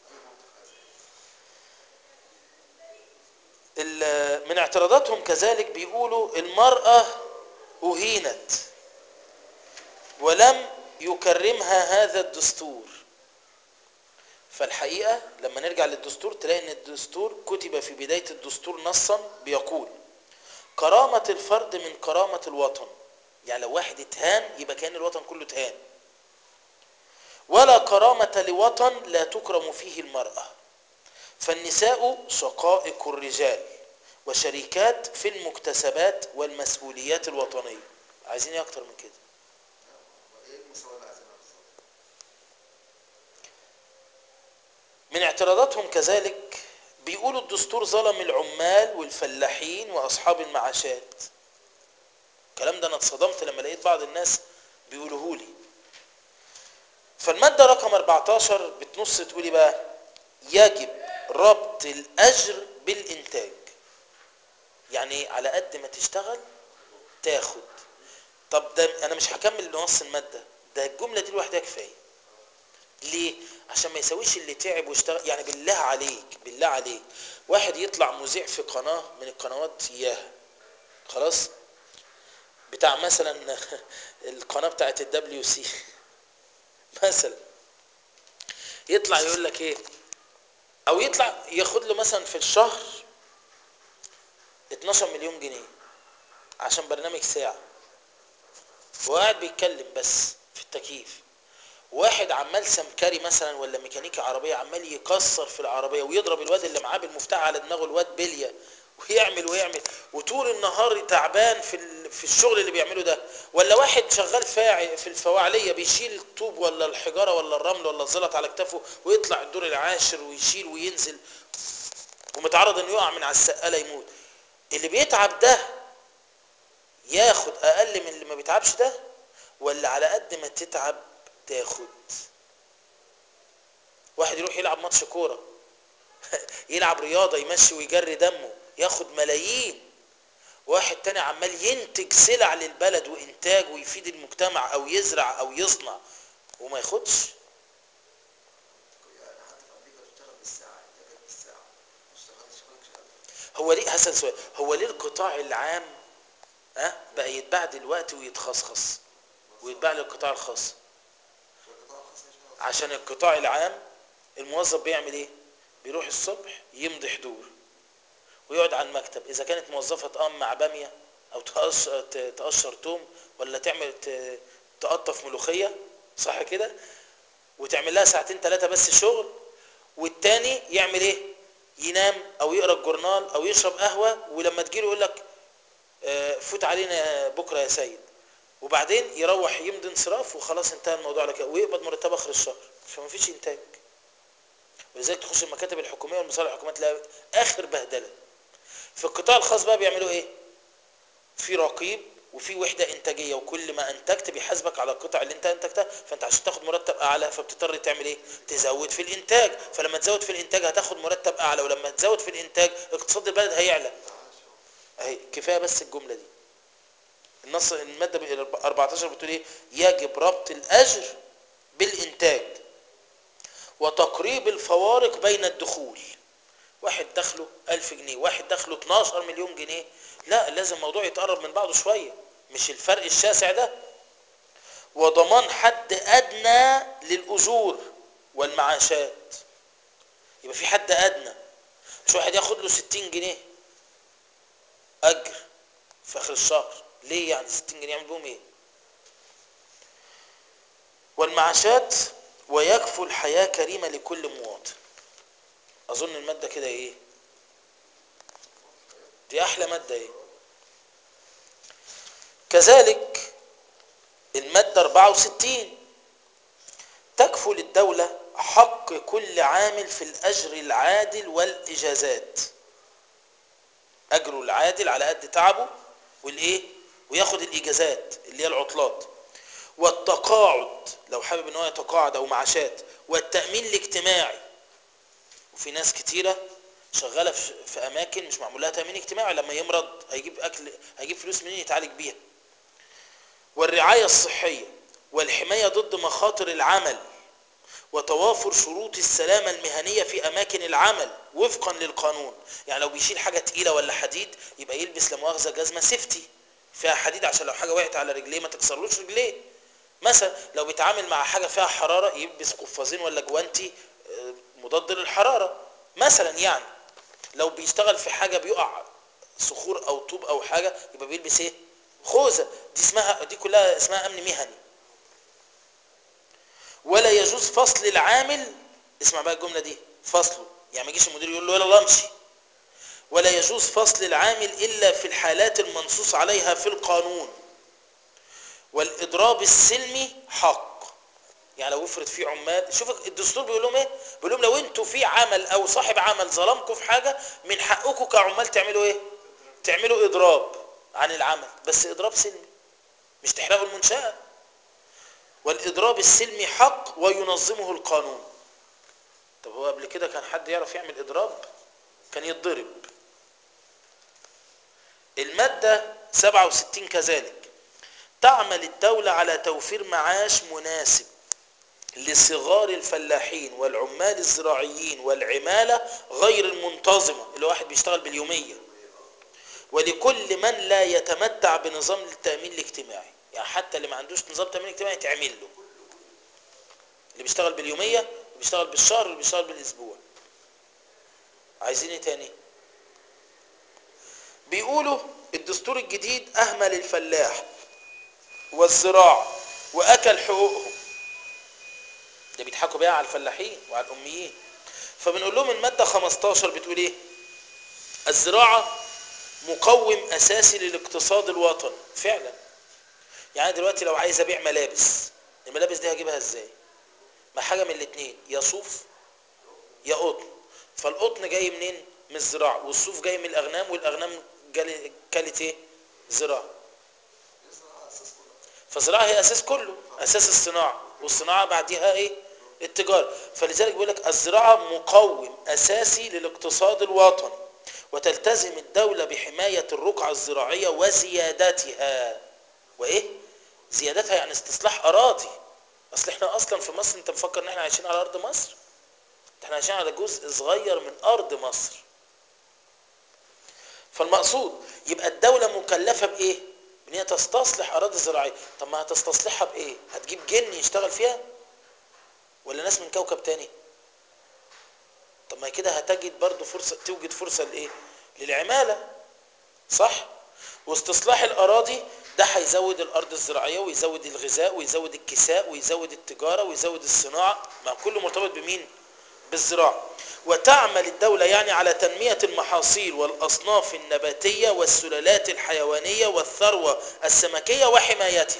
ال- من اعتراضاتهم كذلك بيقولوا المرأة أهينت ولم يكرمها هذا الدستور فالحقيقة لما نرجع للدستور تلاقي ان الدستور كتب في بداية الدستور نصا بيقول كرامة الفرد من كرامة الوطن يعني لو واحد اتهان يبقى كان الوطن كله اتهان ولا كرامة لوطن لا تكرم فيه المرأة فالنساء شقائق الرجال وشريكات في المكتسبات والمسؤوليات الوطنية عايزين ايه اكتر من كده
ايه المساواه اللي عايزينها بالظبط؟
من اعتراضاتهم كذلك بيقولوا الدستور ظلم العمال والفلاحين واصحاب المعاشات الكلام ده انا اتصدمت لما لقيت بعض الناس بيقولوه لي فالمادة رقم 14 بتنص تقولي بقى يجب ربط الأجر بالإنتاج يعني على قد ما تشتغل تاخد طب ده أنا مش هكمل نص المادة ده الجملة دي لوحدها كفاية ليه؟ عشان ما يسويش اللي تعب واشتغل يعني بالله عليك بالله عليك واحد يطلع مذيع في قناة من القنوات إياها خلاص بتاع مثلا القناة بتاعت الدبليو سي مثلا يطلع يقول لك ايه او يطلع ياخد له مثلا في الشهر 12 مليون جنيه عشان برنامج ساعة وقاعد بيتكلم بس في التكييف واحد عمال سمكري مثلا ولا ميكانيكي عربية عمال يكسر في العربية ويضرب الواد اللي معاه بالمفتاح على دماغه الواد بلية ويعمل ويعمل وطول النهار تعبان في ال- في الشغل اللي بيعمله ده ولا واحد شغال فاعل في الفواعليه بيشيل الطوب ولا الحجاره ولا الرمل ولا الزلط على كتافه ويطلع الدور العاشر ويشيل وينزل ومتعرض انه يقع من على السقاله يموت اللي بيتعب ده ياخد اقل من اللي ما بيتعبش ده ولا على قد ما تتعب تاخد واحد يروح يلعب ماتش كوره يلعب رياضه يمشي ويجري دمه ياخد ملايين واحد تاني عمال ينتج سلع للبلد وانتاج ويفيد المجتمع او يزرع او يصنع وما ياخدش
يعني حتى في امريكا بتشتغل بالساعه انتاجات بالساعه ما اشتغلتش شغلك شغال
هو ليه حسن سؤال هو ليه القطاع العام ها بقى يتباع دلوقتي ويتخصخص ويتباع للقطاع الخاص
القطاع الخاص يشتغل
عشان القطاع العام الموظف بيعمل ايه بيروح الصبح يمضي حضور ويقعد على المكتب اذا كانت موظفه تقام مع باميه او تقش- ت- تقشر توم ولا تعمل ت- تقطف ملوخيه صح كده وتعمل لها ساعتين ثلاثه بس شغل والتاني يعمل ايه ينام او يقرا الجورنال او يشرب قهوه ولما تجيله يقول لك آه، فوت علينا بكره يا سيد وبعدين يروح يمضي انصراف وخلاص انتهى الموضوع على كده ويقبض مرتبه اخر الشهر عشان ما فيش انتاج ولذلك تخش المكاتب الحكوميه والمصالح الحكوميه تلاقي اخر بهدله في القطاع الخاص بقى بيعملوا ايه في رقيب وفي وحده انتاجيه وكل ما انتجت بيحاسبك على القطع اللي انت انتجتها فانت عشان تاخد مرتب اعلى فبتضطر تعمل ايه تزود في الانتاج فلما تزود في الانتاج هتاخد مرتب اعلى ولما تزود في الانتاج اقتصاد البلد هيعلى اهي كفايه بس الجمله دي النص الماده ب- 14 بتقول ايه يجب ربط الاجر بالانتاج وتقريب الفوارق بين الدخول واحد دخله 1000 جنيه واحد دخله 12 مليون جنيه لا لازم الموضوع يتقرب من بعضه شويه مش الفرق الشاسع ده وضمان حد ادنى للاجور والمعاشات يبقى في حد ادنى مش واحد ياخد له 60 جنيه اجر في اخر الشهر ليه يعني 60 جنيه يعمل بهم ايه والمعاشات ويكفل حياة كريمة لكل مواطن اظن المادة كده ايه دي احلى مادة ايه كذلك المادة 64 تكفل الدولة حق كل عامل في الأجر العادل والإجازات أجره العادل على قد تعبه والإيه وياخد الإجازات اللي هي العطلات والتقاعد لو حابب ان هو يتقاعد او معاشات والتأمين الاجتماعي وفي ناس كتيرة شغالة في في أماكن مش معمول لها تأمين اجتماعي لما يمرض هيجيب أكل هيجيب فلوس منين يتعالج بيها والرعاية الصحية والحماية ضد مخاطر العمل وتوافر شروط السلامة المهنية في أماكن العمل وفقا للقانون يعني لو بيشيل حاجة تقيلة ولا حديد يبقى يلبس لمؤاخذة جزمة سيفتي فيها حديد عشان لو حاجة وقعت على رجليه ما تكسرلوش رجليه مثلا لو بيتعامل مع حاجة فيها حرارة يلبس قفازين ولا جوانتي آه، مضاد للحرارة مثلا يعني لو بيشتغل في حاجة بيقع صخور او طوب او حاجة يبقى بيلبس ايه خوذة دي اسمها دي كلها اسمها امن مهني ولا يجوز فصل العامل اسمع بقى الجملة دي فصله يعني ما يجيش المدير يقول له يلا امشي ولا يجوز فصل العامل إلا في الحالات المنصوص عليها في القانون والإضراب السلمي حق يعني لو افرض في عمال شوف الدستور بيقول لهم ايه بيقول لهم لو انتوا في عمل او صاحب عمل ظلمكم في حاجة من حقكم كعمال تعملوا ايه تعملوا اضراب عن العمل بس اضراب سلمي مش تحرقوا المنشأة والإضراب السلمي حق وينظمه القانون طب هو قبل كده كان حد يعرف يعمل إضراب كان يتضرب المادة 67 كذلك تعمل الدولة على توفير معاش مناسب لصغار الفلاحين والعمال الزراعيين والعمالة غير المنتظمة اللي واحد بيشتغل باليومية ولكل من لا يتمتع بنظام التأمين الاجتماعي يعني حتى اللي ما عندوش نظام تأمين اجتماعي تعمل له اللي بيشتغل باليومية اللي بيشتغل بالشهر اللي بيشتغل بالأسبوع عايزين ايه تاني بيقولوا الدستور الجديد أهمل الفلاح والزراعة وأكل حقوقهم ده بيضحكوا بيها على الفلاحين وعلى الأميين فبنقول لهم المادة 15 بتقول ايه الزراعة مقوم أساسي للاقتصاد الوطني فعلا يعني دلوقتي لو عايز أبيع ملابس الملابس دي هجيبها ازاي ما حاجة من الاتنين يا صوف يا قطن فالقطن جاي منين من الزراعة والصوف جاي من الأغنام والأغنام جالي- كانت ايه زراعة
يصنع اساس كله
فالزراعة هي أساس كله أساس الصناعة والصناعة بعدها إيه التجارة فلذلك بيقول لك الزراعة مقوم أساسي للاقتصاد الوطني وتلتزم الدولة بحماية الرقعة الزراعية وزيادتها وإيه زيادتها يعني استصلاح أراضي أصل إحنا أصلا في مصر أنت مفكر إن إحنا عايشين على أرض مصر إحنا عايشين على جزء صغير من أرض مصر فالمقصود يبقى الدولة مكلفة بإيه؟ إن هي تستصلح أراضي زراعية، طب ما هتستصلحها بإيه؟ هتجيب جن يشتغل فيها؟ ولا ناس من كوكب تاني؟ طب ما كده هتجد برضه فرصة توجد فرصة لإيه؟ للعمالة صح؟ واستصلاح الأراضي ده هيزود الأرض الزراعية ويزود الغذاء ويزود الكساء ويزود التجارة ويزود الصناعة ما كله مرتبط بمين؟ بالزراعة وتعمل الدولة يعني على تنمية المحاصيل والأصناف النباتية والسلالات الحيوانية والثروة السمكية وحمايتها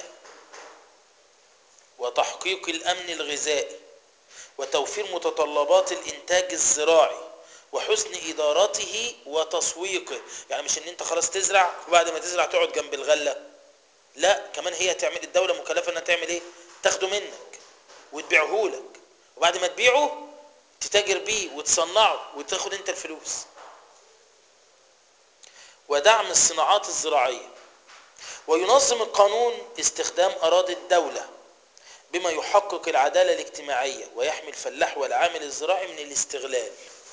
وتحقيق الأمن الغذائي وتوفير متطلبات الإنتاج الزراعي وحسن إدارته وتسويقه يعني مش إن أنت خلاص تزرع وبعد ما تزرع تقعد جنب الغلة لا كمان هي تعمل الدولة مكلفة إنها تعمل إيه تاخده منك وتبيعه لك وبعد ما تبيعه تتاجر بيه وتصنعه وتاخد انت الفلوس ودعم الصناعات الزراعية وينظم القانون استخدام أراضي الدولة بما يحقق العدالة الاجتماعية ويحمي الفلاح والعامل الزراعي من الاستغلال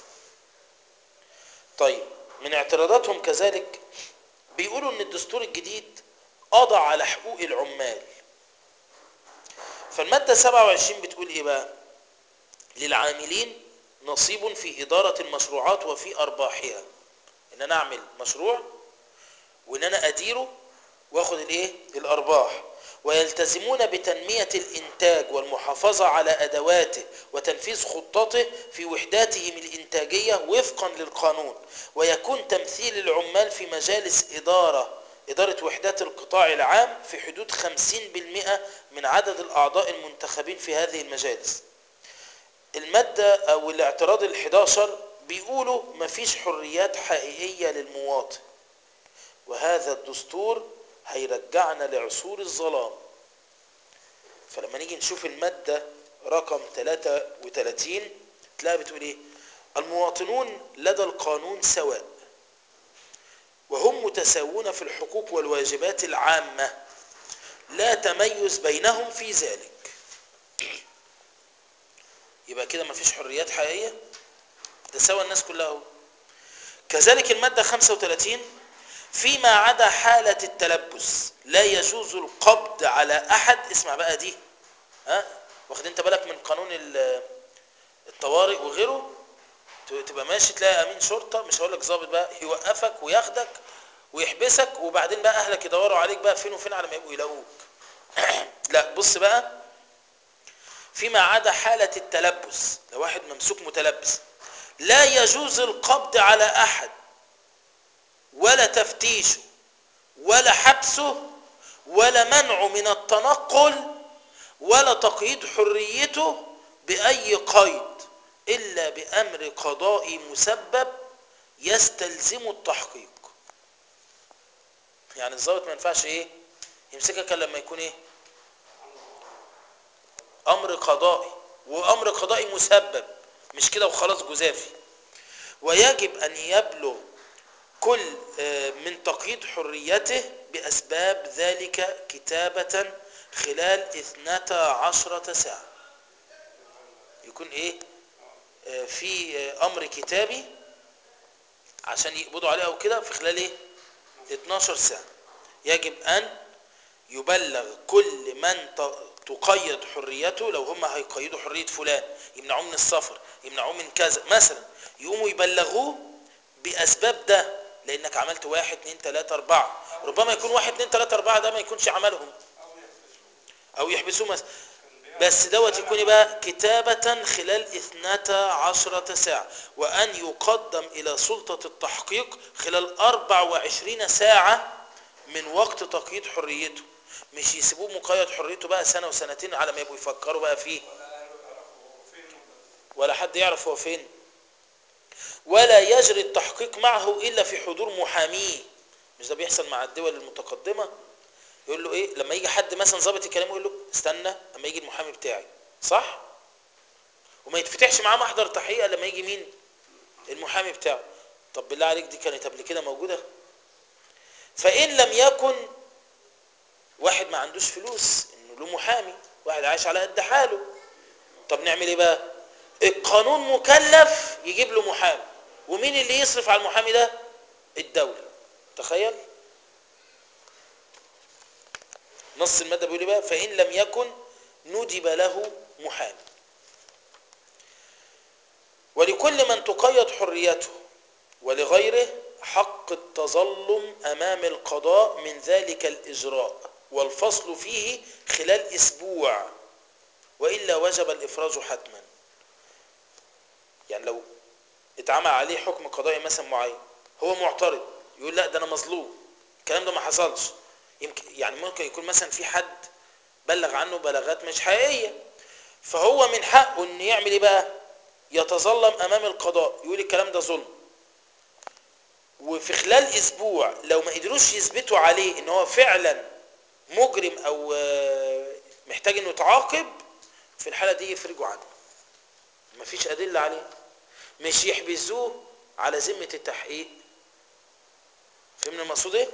طيب من اعتراضاتهم كذلك بيقولوا ان الدستور الجديد قضى على حقوق العمال فالمادة 27 بتقول ايه بقى للعاملين نصيب في إدارة المشروعات وفي أرباحها إن أنا أعمل مشروع وإن أنا أديره وأخد الإيه؟ الأرباح ويلتزمون بتنمية الإنتاج والمحافظة على أدواته وتنفيذ خطته في وحداتهم الإنتاجية وفقا للقانون ويكون تمثيل العمال في مجالس إدارة إدارة وحدات القطاع العام في حدود 50% من عدد الأعضاء المنتخبين في هذه المجالس المادة أو الاعتراض الحداشر بيقولوا مفيش حريات حقيقية للمواطن وهذا الدستور هيرجعنا لعصور الظلام فلما نيجي نشوف المادة رقم 33 تلاقي بتقول ايه المواطنون لدى القانون سواء وهم متساوون في الحقوق والواجبات العامة لا تميز بينهم في ذلك يبقى كده مفيش حريات حقيقية ده سوى الناس كلها اهو كذلك المادة 35 فيما عدا حالة التلبس لا يجوز القبض على أحد اسمع بقى دي ها واخد انت بالك من قانون ال- الطوارئ وغيره ت- تبقى ماشي تلاقي امين شرطه مش هقول لك ظابط بقى يوقفك وياخدك ويحبسك وبعدين بقى اهلك يدوروا عليك بقى فين وفين على ما يبقوا يلاقوك لا بص بقى فيما عدا حالة التلبس لو واحد ممسوك متلبس لا يجوز القبض على احد ولا تفتيشه ولا حبسه ولا منعه من التنقل ولا تقييد حريته بأي قيد إلا بأمر قضائي مسبب يستلزم التحقيق يعني الضابط ما ينفعش ايه يمسكك إلا لما يكون ايه امر قضائي وامر قضائي مسبب مش كده وخلاص جزافي ويجب ان يبلغ كل آه، من تقييد حريته بأسباب ذلك كتابة خلال اثنتا عشرة ساعة يكون ايه آه، في آه، امر كتابي عشان يقبضوا عليه او كده في خلال ايه 12 ساعة يجب ان يبلغ كل من ت- تقيد حريته لو هم هيقيدوا حرية فلان يمنعوه من السفر يمنعوه من كذا مثلا يقوموا يبلغوه بأسباب ده لأنك عملت واحد اتنين تلاتة أربعة ربما يكون واحد اتنين تلاتة أربعة ده ما يكونش عملهم أو يحبسوه مثلا بس دوت يكون إيه بقى كتابة خلال اثنتا عشرة ساعة وأن يقدم إلى سلطة التحقيق خلال 24 ساعة من وقت تقييد حريته مش يسيبوه مقيد حريته بقى سنة وسنتين على ما يبقوا يفكروا بقى فيه ولا حد يعرف هو فين ولا يجري التحقيق معه إلا في حضور محاميه مش ده بيحصل مع الدول المتقدمة يقول له ايه لما يجي حد مثلا ظابط يكلمه يقول له استنى اما يجي المحامي بتاعي صح وما يتفتحش معاه محضر تحقيق لما يجي مين المحامي بتاعه طب بالله عليك دي كانت قبل كده موجوده فان لم يكن واحد ما عندوش فلوس انه له محامي واحد عايش على قد حاله طب نعمل ايه بقى القانون مكلف يجيب له محامي ومين اللي يصرف على المحامي ده الدوله تخيل نص المادة بيقول إيه بقى فإن لم يكن ندب له محامي ولكل من تقيد حريته ولغيره حق التظلم أمام القضاء من ذلك الإجراء والفصل فيه خلال أسبوع وإلا وجب الإفراج حتما يعني لو اتعمل عليه حكم قضائي مثلا معين هو معترض يقول لا ده أنا مظلوم الكلام ده ما حصلش يمكن يعني ممكن يكون مثلا في حد بلغ عنه بلاغات مش حقيقيه فهو من حقه ان يعمل ايه بقى يتظلم امام القضاء يقول الكلام ده ظلم وفي خلال اسبوع لو ما قدروش يثبتوا عليه ان هو فعلا مجرم او آه، محتاج انه يتعاقب في الحاله دي يفرجوا عنه مفيش ادله عليه مش يحبسوه على ذمه التحقيق فهمنا المقصود ايه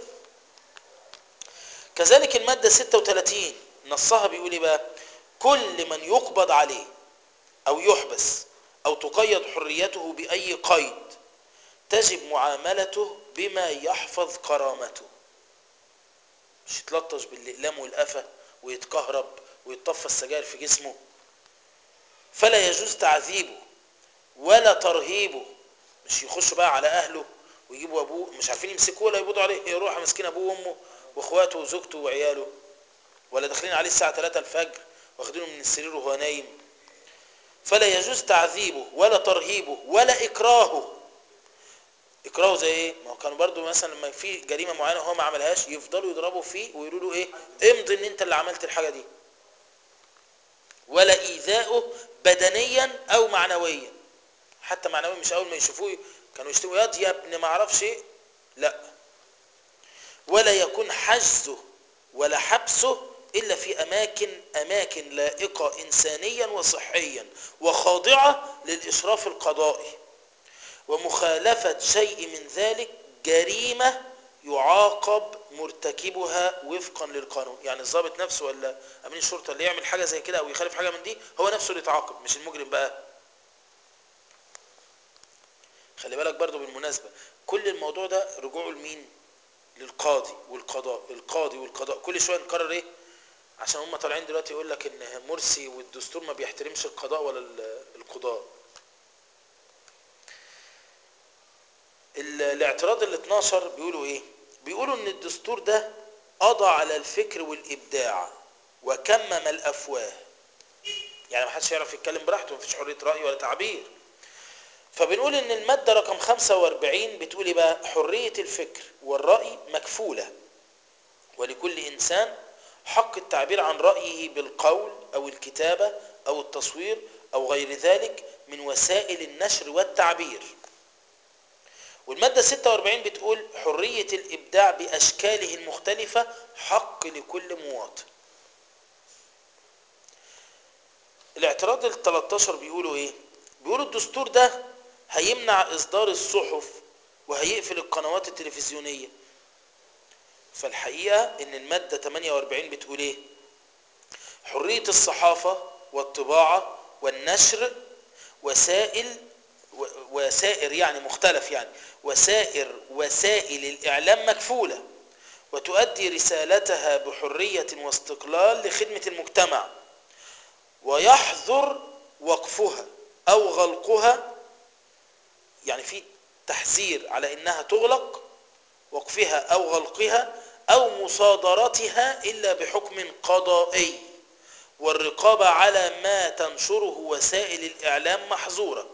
كذلك المادة 36 نصها بيقول ايه بقى كل من يقبض عليه او يحبس او تقيد حريته بأي قيد تجب معاملته بما يحفظ كرامته مش يتلطش بالإقلام والقفا ويتكهرب ويتطفى السجاير في جسمه فلا يجوز تعذيبه ولا ترهيبه مش يخشوا بقى على اهله ويجيبوا ابوه مش عارفين يمسكوه ولا يقبضوا عليه يروح مسكين ابوه وامه واخواته وزوجته وعياله ولا داخلين عليه الساعه 3 الفجر واخدينه من السرير وهو نايم فلا يجوز تعذيبه ولا ترهيبه ولا اكراهه اكراهه زي ايه ما هو كانوا برضو مثلا لما في جريمه معينه هو ما عملهاش يفضلوا يضربوا فيه ويقولوا له ايه امضي ان انت اللي عملت الحاجه دي ولا ايذائه بدنيا او معنويا حتى معنويا مش اول ما يشوفوه كانوا يشتموا ياض يا ابن ما اعرفش ايه لا ولا يكون حجزه ولا حبسه إلا في أماكن أماكن لائقة إنسانيا وصحيا وخاضعة للإشراف القضائي ومخالفة شيء من ذلك جريمة يعاقب مرتكبها وفقا للقانون يعني الضابط نفسه ولا أمين الشرطة اللي يعمل حاجة زي كده أو يخالف حاجة من دي هو نفسه اللي يتعاقب مش المجرم بقى خلي بالك برضو بالمناسبة كل الموضوع ده رجوعه لمين للقاضي والقضاء القاضي والقضاء كل شوية نكرر ايه عشان هم طالعين دلوقتي يقول لك ان مرسي والدستور ما بيحترمش القضاء ولا ال- القضاء ال- الاعتراض ال 12 بيقولوا ايه بيقولوا ان الدستور ده قضى على الفكر والابداع وكمم الافواه يعني ما حدش يعرف يتكلم براحته مفيش حريه راي ولا تعبير فبنقول ان الماده رقم 45 بتقول ايه بقى حريه الفكر والراي مكفوله ولكل انسان حق التعبير عن رايه بالقول او الكتابه او التصوير او غير ذلك من وسائل النشر والتعبير والمادة 46 بتقول حرية الإبداع بأشكاله المختلفة حق لكل مواطن الاعتراض ال 13 بيقولوا ايه بيقولوا الدستور ده هيمنع إصدار الصحف وهيقفل القنوات التلفزيونية فالحقيقة ان المادة 48 بتقول ايه حرية الصحافة والطباعة والنشر وسائل و- وسائر يعني مختلف يعني وسائر وسائل الإعلام مكفولة وتؤدي رسالتها بحرية واستقلال لخدمة المجتمع ويحظر وقفها أو غلقها يعني في تحذير على إنها تغلق وقفها أو غلقها أو مصادرتها إلا بحكم قضائي والرقابة على ما تنشره وسائل الإعلام محظورة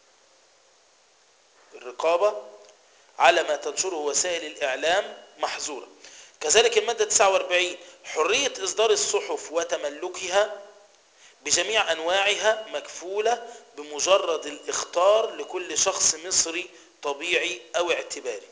الرقابة على ما تنشره وسائل الإعلام محظورة كذلك المادة 49 حرية إصدار الصحف وتملكها بجميع أنواعها مكفولة بمجرد الإخطار لكل شخص مصري طبيعي أو اعتباري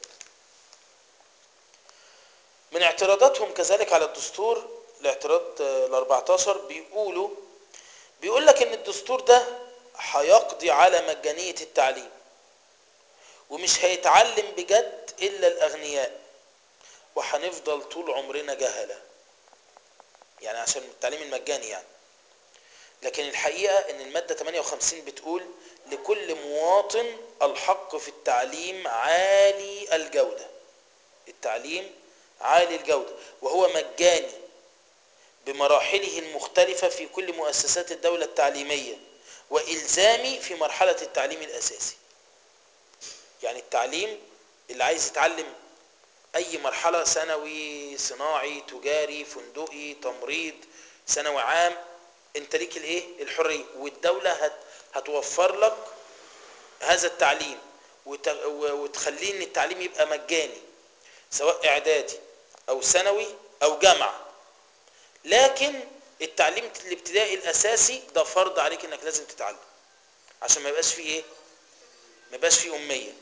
من اعتراضاتهم كذلك على الدستور الاعتراض آه، ال 14 بيقولوا بيقول لك ان الدستور ده هيقضي على مجانية التعليم ومش هيتعلم بجد الا الاغنياء وهنفضل طول عمرنا جهلة يعني عشان التعليم المجاني يعني لكن الحقيقة ان المادة 58 بتقول لكل مواطن الحق في التعليم عالي الجودة التعليم عالي الجودة وهو مجاني بمراحله المختلفة في كل مؤسسات الدولة التعليمية وإلزامي في مرحلة التعليم الأساسي يعني التعليم اللي عايز يتعلم أي مرحلة ثانوي صناعي تجاري فندقي تمريض ثانوي عام انت ليك الايه الحرية والدولة هت هتوفر لك هذا التعليم وت- و- وتخليه ان التعليم يبقى مجاني سواء اعدادي او ثانوي او جامعه لكن التعليم الابتدائي الاساسي ده فرض عليك انك لازم تتعلم عشان ما يبقاش فيه ايه ما يبقاش فيه اميه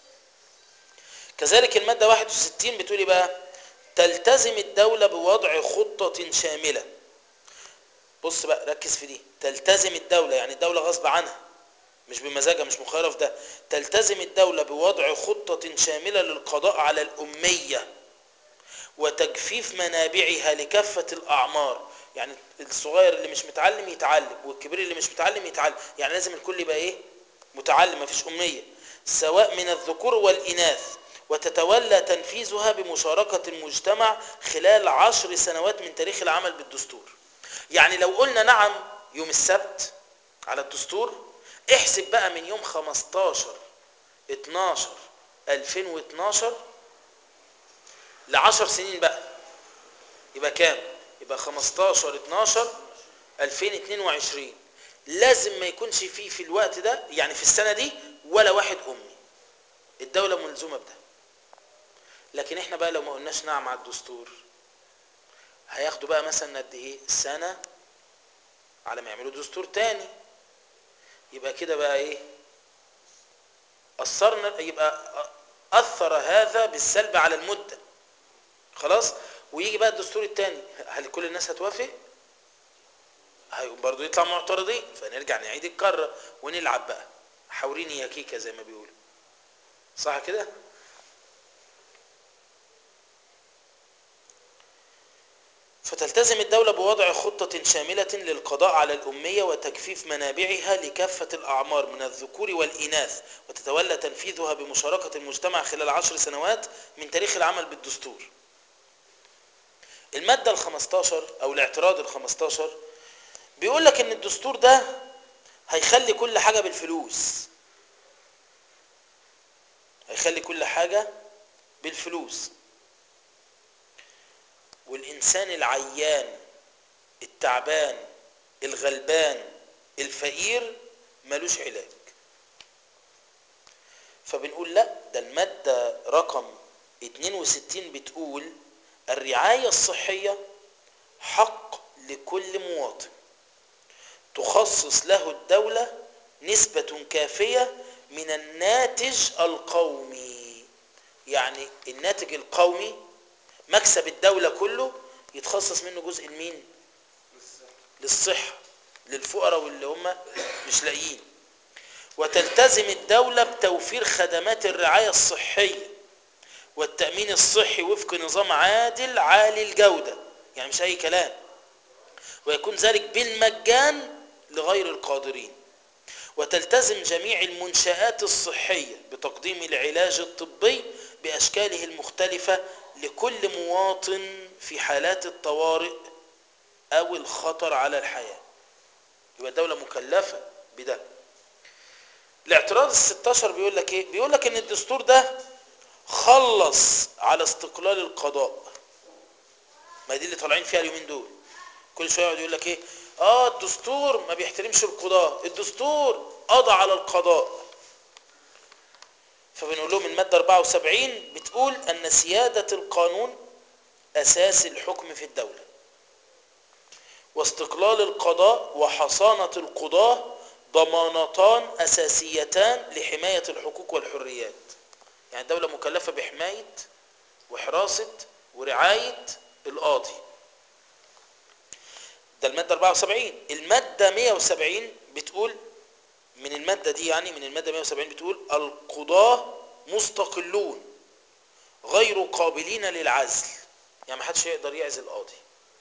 كذلك الماده 61 بتقول ايه بقى تلتزم الدوله بوضع خطه شامله بص بقى ركز في دي تلتزم الدوله يعني الدوله غصب عنها مش بمزاجها مش مخيره في ده تلتزم الدوله بوضع خطه شامله للقضاء على الاميه وتجفيف منابعها لكافة الأعمار يعني الصغير اللي مش متعلم يتعلم والكبير اللي مش متعلم يتعلم يعني لازم الكل يبقى ايه متعلم مفيش أمية سواء من الذكور والإناث وتتولى تنفيذها بمشاركة المجتمع خلال عشر سنوات من تاريخ العمل بالدستور يعني لو قلنا نعم يوم السبت على الدستور احسب بقى من يوم 15 12 2012 لعشر سنين بقى يبقى كام يبقى 15 12 2022 لازم ما يكونش فيه في الوقت ده يعني في السنة دي ولا واحد أمي الدولة ملزومة بده لكن احنا بقى لو ما قلناش نعم على الدستور هياخدوا بقى مثلا قد ايه سنة على ما يعملوا دستور تاني يبقى كده بقى ايه أثرنا يبقى أثر هذا بالسلب على المدة خلاص ويجي بقى الدستور الثاني هل كل الناس هتوافق هيقوم برضه يطلع معترضين فنرجع نعيد الكرة ونلعب بقى حوريني يا كيكة زي ما بيقولوا صح كده فتلتزم الدولة بوضع خطة شاملة للقضاء على الأمية وتجفيف منابعها لكافة الأعمار من الذكور والإناث وتتولى تنفيذها بمشاركة المجتمع خلال عشر سنوات من تاريخ العمل بالدستور المادة الخمستاشر أو الاعتراض الخمستاشر بيقول لك إن الدستور ده هيخلي كل حاجة بالفلوس هيخلي كل حاجة بالفلوس والإنسان العيان التعبان الغلبان الفقير ملوش علاج فبنقول لا ده المادة رقم 62 بتقول الرعاية الصحية حق لكل مواطن تخصص له الدولة نسبة كافية من الناتج القومي يعني الناتج القومي مكسب الدولة كله يتخصص منه جزء لمين للصحة للفقراء واللي هم مش لاقيين وتلتزم الدولة بتوفير خدمات الرعاية الصحية والتأمين الصحي وفق نظام عادل عالي الجودة يعني مش أي كلام ويكون ذلك بالمجان لغير القادرين وتلتزم جميع المنشآت الصحية بتقديم العلاج الطبي بأشكاله المختلفة لكل مواطن في حالات الطوارئ أو الخطر على الحياة يبقى الدولة مكلفة بده الاعتراض الستاشر بيقول لك ايه بيقول لك ان الدستور ده خلص على استقلال القضاء ما دي اللي طالعين فيها اليومين دول كل شويه يقعد يقول لك ايه اه الدستور ما بيحترمش القضاء الدستور قضى على القضاء فبنقول لهم الماده 74 بتقول ان سياده القانون اساس الحكم في الدوله واستقلال القضاء وحصانه القضاه ضمانتان اساسيتان لحمايه الحقوق والحريات يعني الدوله مكلفه بحمايه وحراسه ورعايه القاضي ده المادة 74 المادة 170 بتقول من المادة دي يعني من المادة 170 بتقول القضاة مستقلون غير قابلين للعزل يعني ما حدش يقدر يعزل قاضي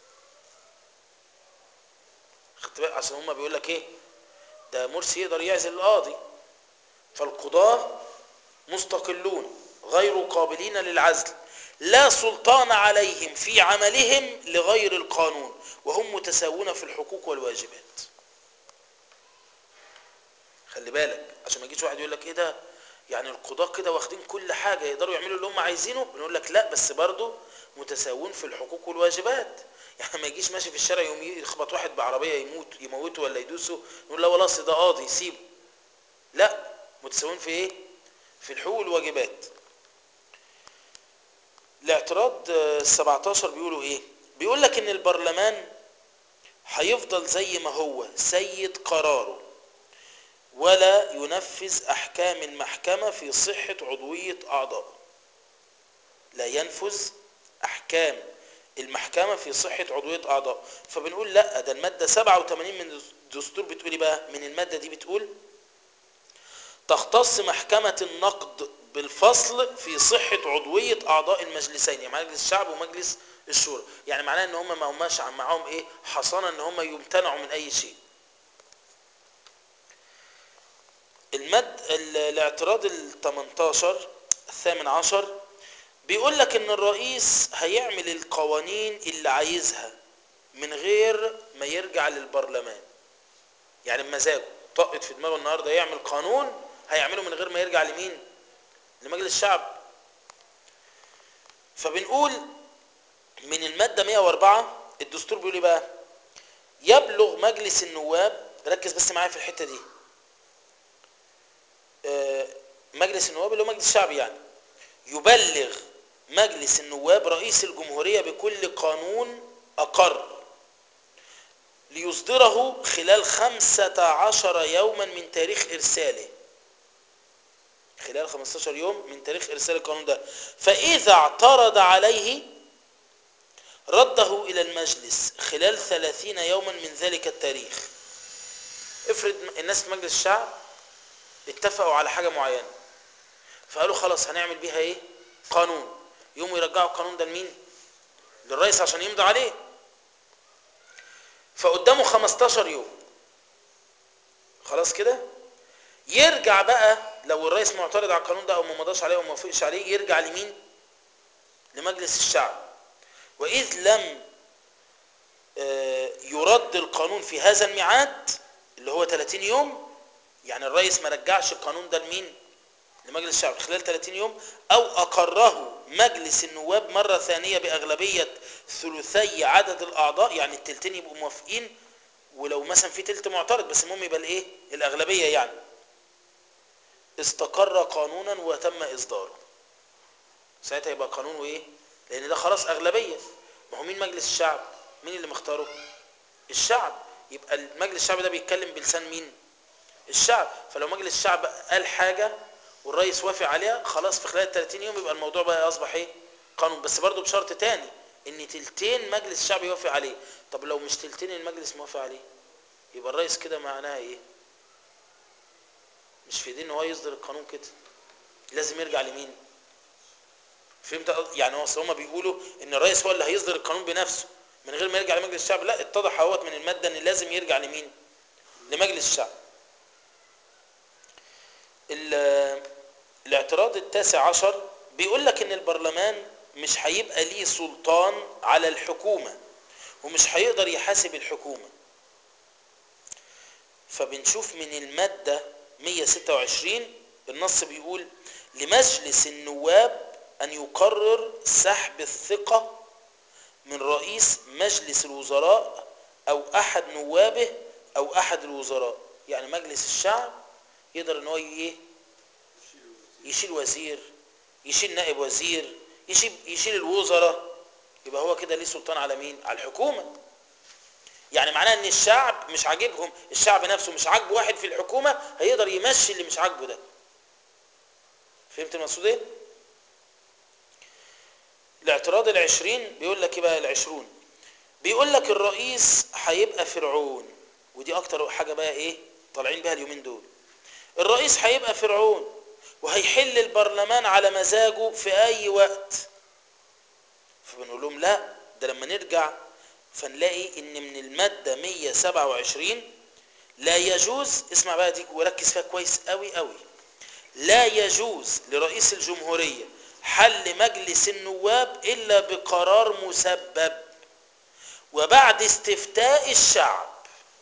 خدت بالك عشان هما بيقول لك ايه ده مرسي يقدر يعزل القاضي فالقضاة مستقلون غير قابلين للعزل لا سلطان عليهم في عملهم لغير القانون وهم متساوون في الحقوق والواجبات خلي بالك عشان ما يجيش واحد يقول لك ايه ده يعني القضاة كده واخدين كل حاجة يقدروا يعملوا اللي هم عايزينه بنقول لك لا بس برضه متساوون في الحقوق والواجبات يعني ما يجيش ماشي في الشارع يوم يخبط واحد بعربية يموت يموته ولا يدوسه يقول لا والله أصل ده قاضي سيبه لا متساوون في ايه في الحقوق والواجبات الاعتراض آه، 17 بيقولوا ايه بيقول لك ان البرلمان هيفضل زي ما هو سيد قراره ولا ينفذ احكام المحكمة في صحة عضوية اعضائه لا ينفذ احكام المحكمة في صحة عضوية اعضائه فبنقول لا ده المادة 87 من الدستور بتقول إيه بقى من المادة دي بتقول تختص محكمة النقد بالفصل في صحة عضوية أعضاء المجلسين يعني مجلس الشعب ومجلس الشورى يعني معناه ان هم ما هماش معاهم ايه حصانة ان هم يمتنعوا من اي شيء المد ال- الاعتراض ال 18 الثامن عشر بيقول لك ان الرئيس هيعمل القوانين اللي عايزها من غير ما يرجع للبرلمان يعني بمزاجه طقت في دماغه النهارده يعمل قانون هيعمله من غير ما يرجع لمين لمجلس الشعب فبنقول من المادة 104 الدستور بيقول ايه بقى يبلغ مجلس النواب ركز بس معايا في الحتة دي آه، مجلس النواب اللي هو مجلس الشعب يعني يبلغ مجلس النواب رئيس الجمهورية بكل قانون أقر ليصدره خلال خمسة عشر يوما من تاريخ إرساله خلال 15 يوم من تاريخ إرسال القانون ده فإذا اعترض عليه رده إلى المجلس خلال 30 يوما من ذلك التاريخ افرض الناس في مجلس الشعب اتفقوا على حاجة معينة فقالوا خلاص هنعمل بيها ايه قانون يوم يرجعوا القانون ده لمين للرئيس عشان يمضي عليه فقدامه 15 يوم خلاص كده يرجع بقى لو الرئيس معترض على القانون ده او ما مضاش عليه وما وافقش عليه يرجع لمين لمجلس الشعب واذ لم آه، يرد القانون في هذا الميعاد اللي هو 30 يوم يعني الرئيس ما رجعش القانون ده لمين لمجلس الشعب خلال 30 يوم او اقره مجلس النواب مره ثانيه باغلبيه ثلثي عدد الاعضاء يعني التلتين يبقوا موافقين ولو مثلا في تلت معترض بس المهم يبقى الايه الاغلبيه يعني استقر قانونا وتم اصداره ساعتها يبقى قانون وايه لان ده خلاص اغلبيه ما هو مين مجلس الشعب مين اللي مختاره الشعب يبقى المجلس الشعب ده بيتكلم بلسان مين الشعب فلو مجلس الشعب قال حاجه والرئيس وافق عليها خلاص في خلال 30 يوم يبقى الموضوع بقى اصبح ايه قانون بس برضه بشرط تاني ان تلتين مجلس الشعب يوافق عليه طب لو مش تلتين المجلس موافق عليه يبقى الرئيس كده معناها ايه مش في ايديه ان هو يصدر القانون كده لازم يرجع لمين فهمت قصدي؟ يعني هو أصل هما بيقولوا ان الرئيس هو اللي هيصدر القانون بنفسه من غير ما يرجع لمجلس الشعب لا اتضح اهوت من الماده ان لازم يرجع لمين لمجلس الشعب ال- الاعتراض التاسع عشر بيقول لك ان البرلمان مش هيبقى ليه سلطان على الحكومة ومش هيقدر يحاسب الحكومة فبنشوف من المادة 126 النص بيقول لمجلس النواب أن يقرر سحب الثقة من رئيس مجلس الوزراء أو أحد نوابه أو أحد الوزراء يعني مجلس الشعب يقدر ان هو ايه يشيل وزير يشيل نائب وزير يشيل يشيل الوزراء يبقى هو كده ليه سلطان على مين على الحكومه يعني معناه ان الشعب مش عاجبهم الشعب نفسه مش عاجبه واحد في الحكومه هيقدر يمشي اللي مش عاجبه ده فهمت المقصود ايه الاعتراض العشرين بيقول لك ايه بقى العشرون بيقول لك الرئيس هيبقى فرعون ودي اكتر حاجه بقى ايه طالعين بيها اليومين دول الرئيس هيبقى فرعون وهيحل البرلمان على مزاجه في اي وقت فبنقول لهم لا ده لما نرجع فنلاقي ان من المادة 127 لا يجوز اسمع بقى دي وركز فيها كويس قوي قوي لا يجوز لرئيس الجمهورية حل مجلس النواب الا بقرار مسبب وبعد استفتاء الشعب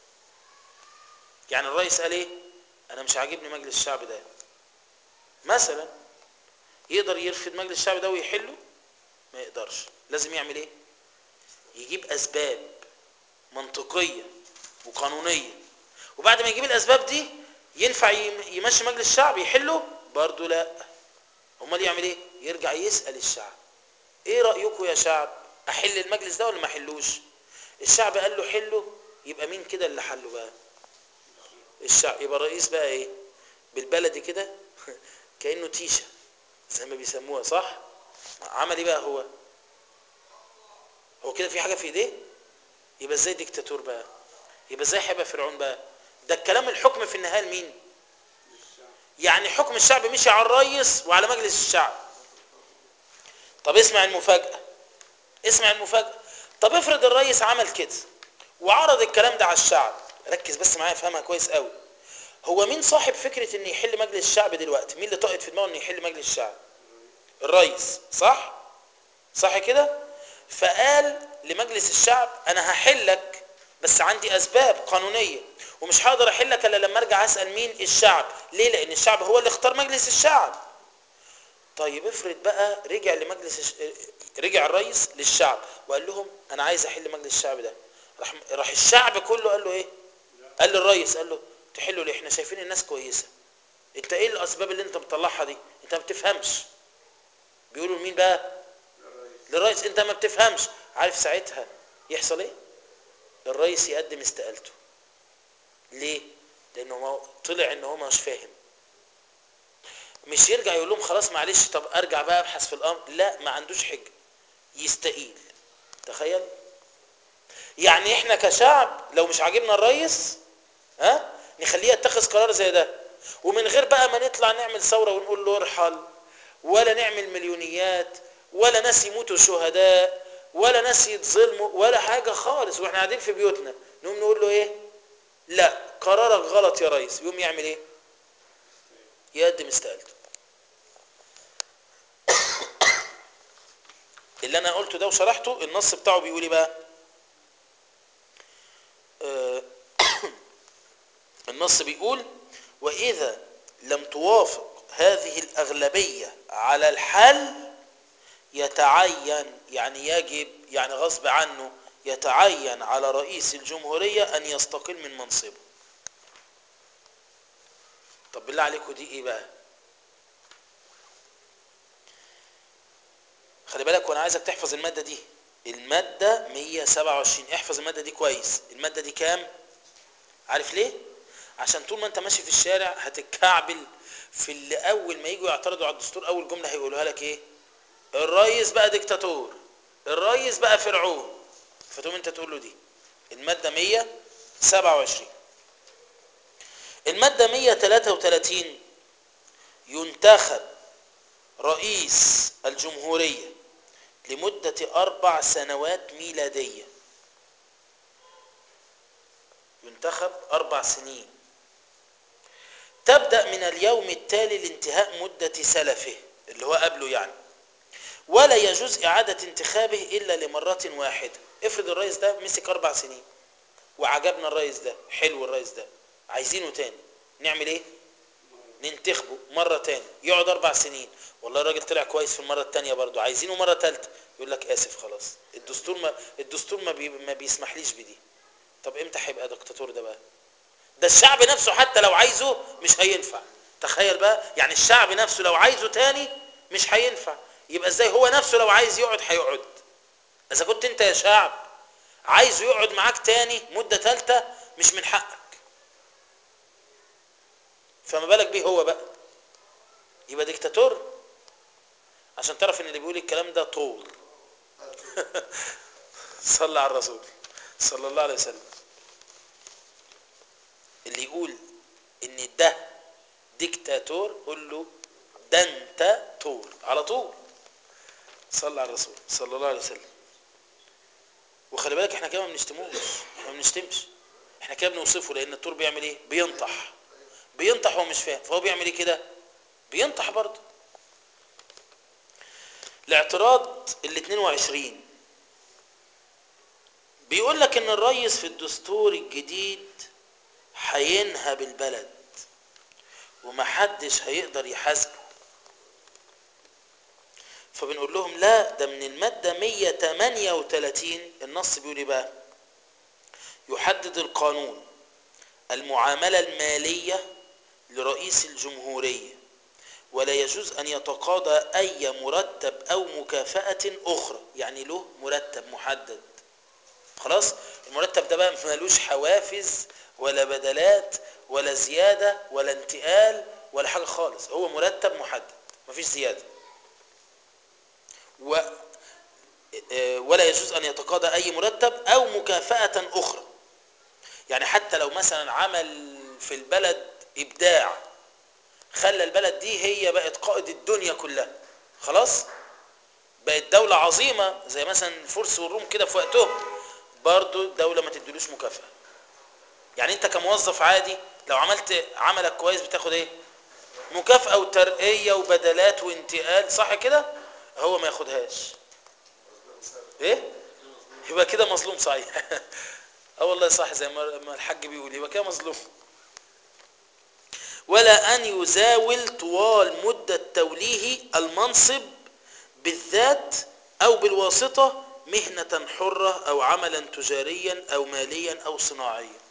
يعني الرئيس قال ايه انا مش عاجبني مجلس الشعب ده مثلا يقدر يرفض مجلس الشعب ده ويحله ما يقدرش لازم يعمل ايه يجيب اسباب منطقيه وقانونيه وبعد ما يجيب الاسباب دي ينفع يم- يمشي مجلس الشعب يحله برضه لا امال يعمل ايه يرجع يسال الشعب ايه رايكم يا شعب احل المجلس ده ولا ما احلوش الشعب قال له حله يبقى مين كده اللي حله بقى الشعب يبقى الرئيس بقى ايه بالبلدي كده كانه تيشه زي ما بيسموها صح عمل ايه بقى هو هو كده في حاجه في ايديه يبقى ازاي ديكتاتور بقى يبقى ازاي هيبقى فرعون بقى ده الكلام الحكم في النهايه لمين يعني حكم الشعب مشي على الرئيس وعلى مجلس الشعب طب اسمع المفاجاه اسمع المفاجاه طب افرض الرئيس عمل كده وعرض الكلام ده على الشعب ركز بس معايا افهمها كويس قوي هو مين صاحب فكره ان يحل مجلس الشعب دلوقتي مين اللي طاقت في دماغه انه يحل مجلس الشعب الرئيس صح صح كده فقال لمجلس الشعب انا هحلك بس عندي اسباب قانونيه ومش هقدر احلك الا لما ارجع اسال مين الشعب ليه لان الشعب هو اللي اختار مجلس الشعب طيب افرض بقى رجع لمجلس الش... رجع الرئيس للشعب وقال لهم انا عايز احل مجلس الشعب ده راح راح الشعب كله قال له ايه قال للرئيس قال له تحلوا ليه احنا شايفين الناس كويسه انت ايه الاسباب اللي انت مطلعها دي انت ما بتفهمش بيقولوا لمين بقى للرئيس انت ما بتفهمش عارف ساعتها يحصل ايه الرئيس يقدم استقالته ليه لانه ما طلع ان هو مش فاهم مش يرجع يقول لهم خلاص معلش طب ارجع بقى ابحث في الامر لا ما عندوش حجه يستقيل تخيل يعني احنا كشعب لو مش عاجبنا الرئيس ها نخليه يتخذ قرار زي ده ومن غير بقى ما نطلع نعمل ثوره ونقول له ارحل ولا نعمل مليونيات ولا ناس يموتوا شهداء ولا ناس يتظلموا ولا حاجه خالص واحنا قاعدين في بيوتنا نقوم نقول له ايه لا قرارك غلط يا ريس يقوم يعمل ايه يقدم استقالته اللي انا قلته ده وشرحته النص بتاعه بيقول ايه بقى آه، النص بيقول واذا لم توافق هذه الاغلبيه على الحل يتعين يعني يجب يعني غصب عنه يتعين على رئيس الجمهوريه ان يستقيل من منصبه طب بالله عليكم دي ايه بقى خلي بالك وانا عايزك تحفظ الماده دي الماده 127 احفظ الماده دي كويس الماده دي كام عارف ليه عشان طول ما انت ماشي في الشارع هتتكعبل في اللي اول ما يجوا يعترضوا على الدستور اول جمله هيقولوها لك ايه الرئيس بقى ديكتاتور الرئيس بقى فرعون فتقوم انت تقول له دي الماده 127 الماده 133 ينتخب رئيس الجمهوريه لمده اربع سنوات ميلاديه ينتخب اربع سنين تبدا من اليوم التالي لانتهاء مده سلفه اللي هو قبله يعني ولا يجوز اعاده انتخابه الا لمره واحده افرض الرئيس ده مسك اربع سنين وعجبنا الرئيس ده حلو الرئيس ده عايزينه تاني نعمل ايه ننتخبه مرة تاني يقعد أربع سنين والله الراجل طلع كويس في المرة التانية برضه عايزينه مرة تالتة يقول لك آسف خلاص الدستور ما الدستور ما, بي ما بيسمحليش بدي طب امتى هيبقى دكتاتور ده بقى ده الشعب نفسه حتى لو عايزه مش هينفع تخيل بقى يعني الشعب نفسه لو عايزه تاني مش هينفع يبقى ازاي هو نفسه لو عايز يقعد هيقعد اذا كنت انت يا شعب عايزه يقعد معاك تاني مدة تالتة مش من حقك فما بالك بيه هو بقى يبقى ديكتاتور عشان تعرف ان اللي بيقول الكلام ده طول صلى على الرسول صلى الله عليه وسلم اللي يقول ان ده ديكتاتور قول له ده انت طول على طول صلى على الرسول صلى الله عليه وسلم وخلي بالك احنا كده ما بنشتموش ما بنشتمش احنا كده بنوصفه لان الطور بيعمل ايه بينطح بينطح وهو مش فاهم فهو بيعمل ايه كده بينطح برضه الاعتراض ال 22 بيقول لك ان الرئيس في الدستور الجديد هينهب البلد ومحدش هيقدر يحاسبه فبنقول لهم لا ده من المادة 138 النص بيقول ايه بقى يحدد القانون المعاملة المالية لرئيس الجمهورية ولا يجوز أن يتقاضى أي مرتب أو مكافأة أخرى يعني له مرتب محدد خلاص المرتب ده بقى ملوش حوافز ولا بدلات ولا زيادة ولا انتقال ولا حاجة خالص هو مرتب محدد مفيش زيادة و ولا يجوز أن يتقاضى أي مرتب أو مكافأة أخرى يعني حتى لو مثلا عمل في البلد إبداع خلى البلد دي هي بقت قائد الدنيا كلها خلاص بقت دولة عظيمة زي مثلا الفرس والروم كده في وقتهم برضو الدولة ما تدلوش مكافأة يعني انت كموظف عادي لو عملت عملك كويس بتاخد ايه مكافأة وترقية وبدلات وانتقال صح كده هو ما ياخدهاش ايه يبقى كده مظلوم صحيح اه والله صح زي ما الحاج بيقول يبقى كده مظلوم ولا أن يزاول طوال مدة توليه المنصب بالذات أو بالواسطة مهنة حرة أو عملا تجاريا أو ماليا أو صناعيا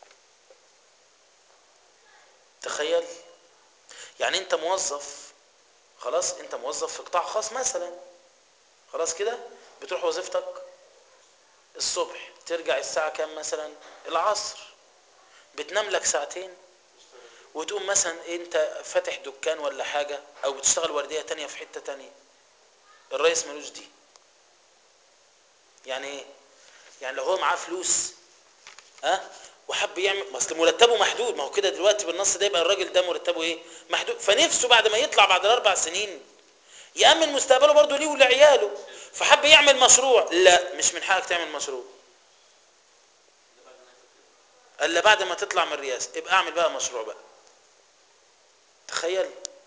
تخيل يعني أنت موظف خلاص أنت موظف في قطاع خاص مثلا خلاص كده بتروح وظيفتك الصبح ترجع الساعة كام مثلا العصر بتنام لك ساعتين وتقوم مثلا انت فاتح دكان ولا حاجة او بتشتغل وردية تانية في حتة تانية الرئيس ملوش دي يعني ايه يعني لو هو معاه فلوس ها أه؟ وحب يعمل اصل مرتبه محدود ما هو كده دلوقتي بالنص ده يبقى الراجل ده مرتبه ايه محدود فنفسه بعد ما يطلع بعد الاربع سنين يامن مستقبله برضه ليه ولعياله فحب يعمل مشروع لا مش من حقك تعمل مشروع الا بعد ما تطلع من الرئاسه ابقى اعمل بقى مشروع بقى تخيل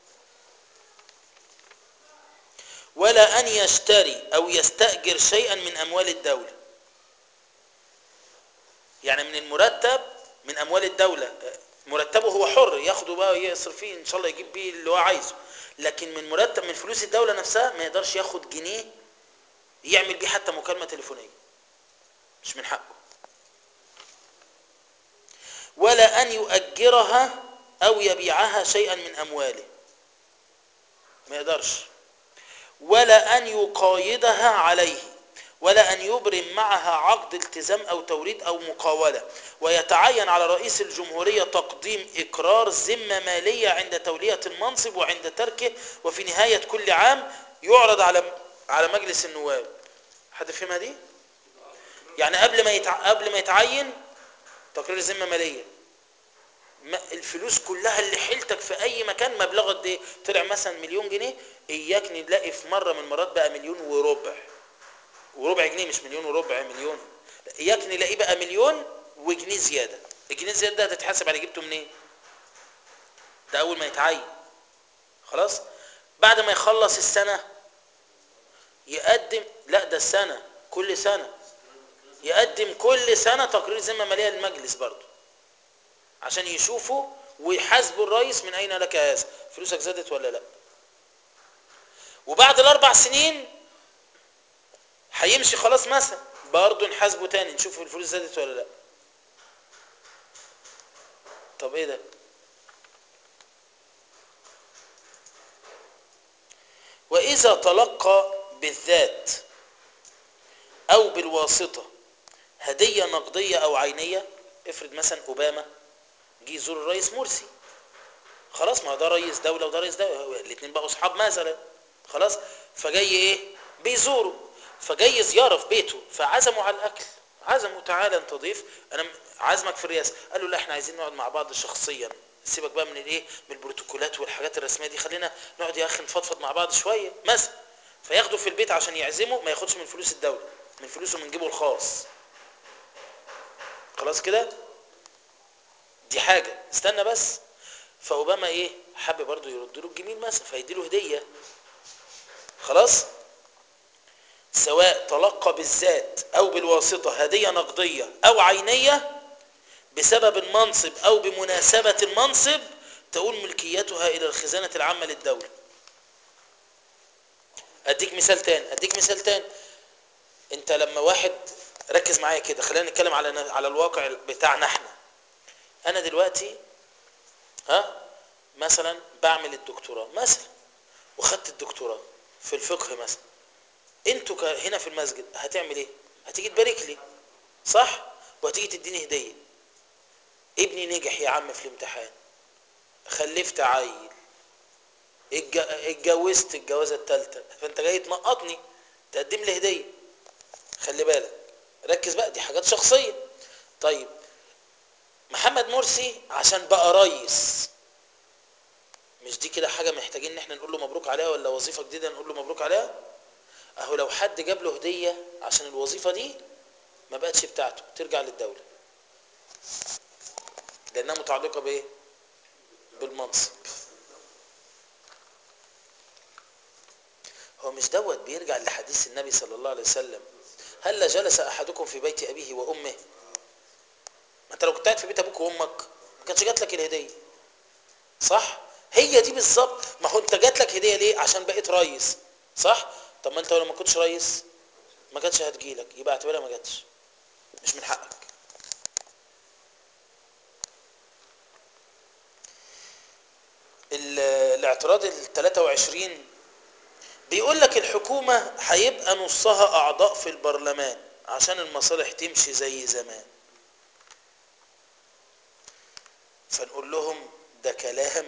ولا ان يشتري او يستاجر شيئا من اموال الدوله يعني من المرتب من اموال الدوله مرتبه هو حر ياخده بقى يصرف فيه ان شاء الله يجيب بيه اللي هو عايزه لكن من مرتب من فلوس الدوله نفسها ما يقدرش ياخد جنيه يعمل بيه حتى مكالمه تليفونيه مش من حقه ولا ان يؤجرها او يبيعها شيئا من امواله ما يقدرش ولا ان يقايدها عليه ولا أن يبرم معها عقد التزام أو توريد أو مقاولة ويتعين على رئيس الجمهورية تقديم إقرار ذمة مالية عند تولية المنصب وعند تركه وفي نهاية كل عام يعرض على على مجلس النواب حد فهمها دي؟ يعني قبل ما يتع... قبل ما يتعين تقرير ذمة مالية ما الفلوس كلها اللي حيلتك في اي مكان مبلغه قد ايه طلع مثلا مليون جنيه اياك نلاقي في مره من المرات بقى مليون وربع وربع جنيه مش مليون وربع مليون لا، اياك نلاقيه بقى مليون وجنيه زياده الجنيه زياده ده هتتحاسب على جبته منين ده اول ما يتعين خلاص بعد ما يخلص السنه يقدم لا ده السنه كل سنه يقدم كل سنه تقرير ذمه ماليه للمجلس برضه عشان يشوفوا ويحاسبوا الرئيس من اين لك هذا فلوسك زادت ولا لا وبعد الاربع سنين هيمشي خلاص مثلا برضه نحاسبه تاني نشوف الفلوس زادت ولا لا طب ايه ده واذا تلقى بالذات او بالواسطه هديه نقديه او عينيه افرض مثلا اوباما جه يزور الرئيس مرسي خلاص ما هو ده رئيس دوله وده رئيس دوله الاثنين بقوا اصحاب مثلا خلاص فجاي ايه بيزوروا فجاي زياره في بيته فعزموا على الاكل عزموا تعالى انت ضيف انا عازمك في الرئاسه قال له لا احنا عايزين نقعد مع بعض شخصيا سيبك بقى من الايه من البروتوكولات والحاجات الرسميه دي خلينا نقعد يا اخي نفضفض مع بعض شويه مثلا فياخده في البيت عشان يعزمه ما ياخدش من فلوس الدوله من فلوسه من جيبه الخاص خلاص كده دي حاجه استنى بس فاوباما ايه حب برضه يرد له الجميل مثلا فيدي له هديه خلاص سواء تلقى بالذات او بالواسطه هديه نقديه او عينيه بسبب المنصب او بمناسبه المنصب تؤول ملكيتها الى الخزانه العامه للدوله اديك مثال تاني اديك مثال تاني انت لما واحد ركز معايا كده خلينا نتكلم على على الواقع بتاعنا احنا انا دلوقتي ها مثلا بعمل الدكتوراه مثلا وخدت الدكتوراه في الفقه مثلا انتوا ك- هنا في المسجد هتعمل ايه هتيجي تبارك لي صح وهتيجي تديني هديه ابني نجح يا عم في الامتحان خلفت عيل اتج- اتجوزت الجوازه الثالثه فانت جاي تنقطني تقدم لي هديه خلي بالك ركز بقى دي حاجات شخصيه طيب محمد مرسي عشان بقى ريس مش دي كده حاجه محتاجين ان احنا نقول له مبروك عليها ولا وظيفه جديده نقول له مبروك عليها اهو لو حد جاب له هديه عشان الوظيفه دي ما بقتش بتاعته ترجع للدوله لانها متعلقه بايه بالمنصب هو مش دوت بيرجع لحديث النبي صلى الله عليه وسلم هل جلس احدكم في بيت ابيه وامه ما انت لو كنت قاعد في بيت ابوك وامك ما كانتش جات لك الهديه صح هي دي بالظبط ما هو انت جات لك هديه ليه عشان بقيت ريس صح طب ما انت لو ما كنتش ريس ما كانتش هتجيلك يبقى اعتبرها ما جاتش مش من حقك ال- الاعتراض ال 23 بيقول لك الحكومة هيبقى نصها أعضاء في البرلمان عشان المصالح تمشي زي زمان فنقول لهم ده كلام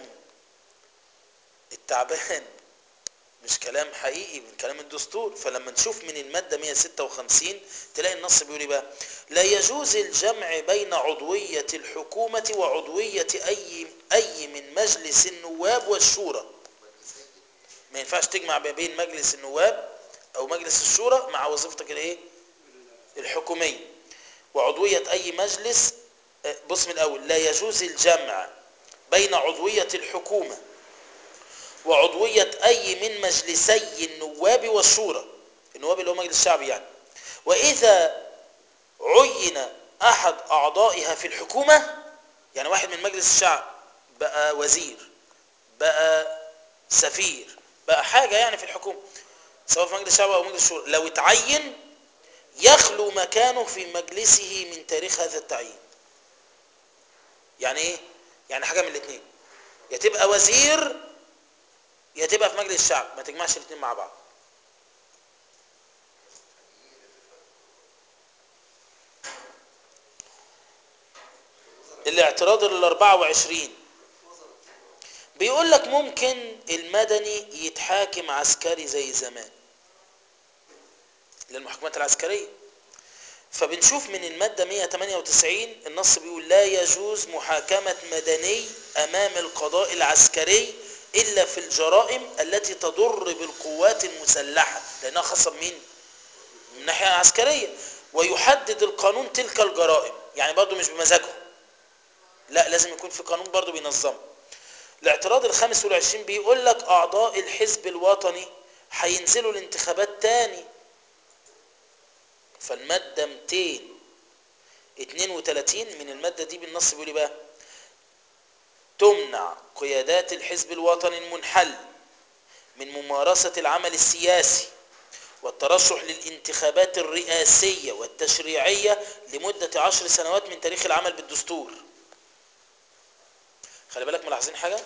التعبان مش كلام حقيقي من كلام الدستور فلما نشوف من المادة 156 تلاقي النص بيقول ايه بقى لا يجوز الجمع بين عضوية الحكومة وعضوية أي أي من مجلس النواب والشورى ما ينفعش تجمع ما بين مجلس النواب او مجلس الشورى مع وظيفتك الايه الحكوميه وعضويه اي مجلس آه، بص من الاول لا يجوز الجمع بين عضويه الحكومه وعضويه اي من مجلسي النواب والشورى النواب اللي هو مجلس الشعب يعني واذا عين احد اعضائها في الحكومه يعني واحد من مجلس الشعب بقى وزير بقى سفير بقى حاجه يعني في الحكومه سواء في مجلس الشعب او مجلس الشورى لو اتعين يخلو مكانه في مجلسه من تاريخ هذا التعيين يعني ايه يعني حاجه من الاثنين يا تبقى وزير يا تبقى في مجلس الشعب ما تجمعش الاثنين مع بعض الاعتراض ال 24 بيقول لك ممكن المدني يتحاكم عسكري زي زمان للمحاكمات العسكرية فبنشوف من المادة 198 النص بيقول لا يجوز محاكمة مدني أمام القضاء العسكري إلا في الجرائم التي تضر بالقوات المسلحة لأنها خاصة بمين؟ من ناحية عسكرية ويحدد القانون تلك الجرائم يعني برضو مش بمزاجهم لا لازم يكون في قانون برضو بينظمه الاعتراض الخامس والعشرين بيقول لك أعضاء الحزب الوطني هينزلوا الانتخابات تاني فالمادة 232 من المادة دي بالنص بيقول إيه بقى تمنع قيادات الحزب الوطني المنحل من ممارسة العمل السياسي والترشح للانتخابات الرئاسية والتشريعية لمدة عشر سنوات من تاريخ العمل بالدستور خلي بالك ملاحظين حاجة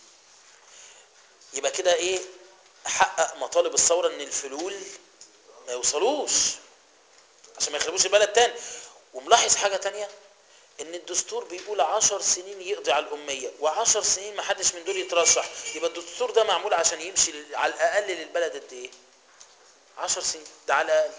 يبقى كده ايه حقق مطالب الثورة ان الفلول ما يوصلوش عشان ما يخربوش البلد تاني وملاحظ حاجة تانية ان الدستور بيقول عشر سنين يقضي على الأمية وعشر سنين ما حدش من دول يترشح يبقى الدستور ده معمول عشان يمشي لل- على الأقل للبلد قد ايه عشر سنين ده على الأقل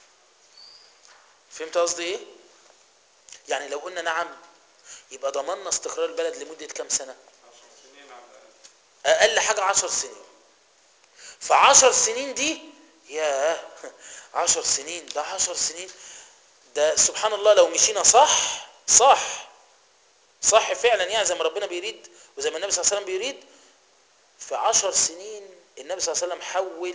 فهمت قصدي ايه يعني لو قلنا نعم يبقى ضمننا استقرار البلد لمدة كام سنة
عشر سنين على الأقل
اقل حاجة عشر سنين فعشر سنين دي يا عشر سنين ده عشر سنين ده سبحان الله لو مشينا صح صح صح فعلا يعني زي ما ربنا بيريد وزي ما النبي صلى الله عليه وسلم بيريد في عشر سنين النبي صلى الله عليه وسلم حول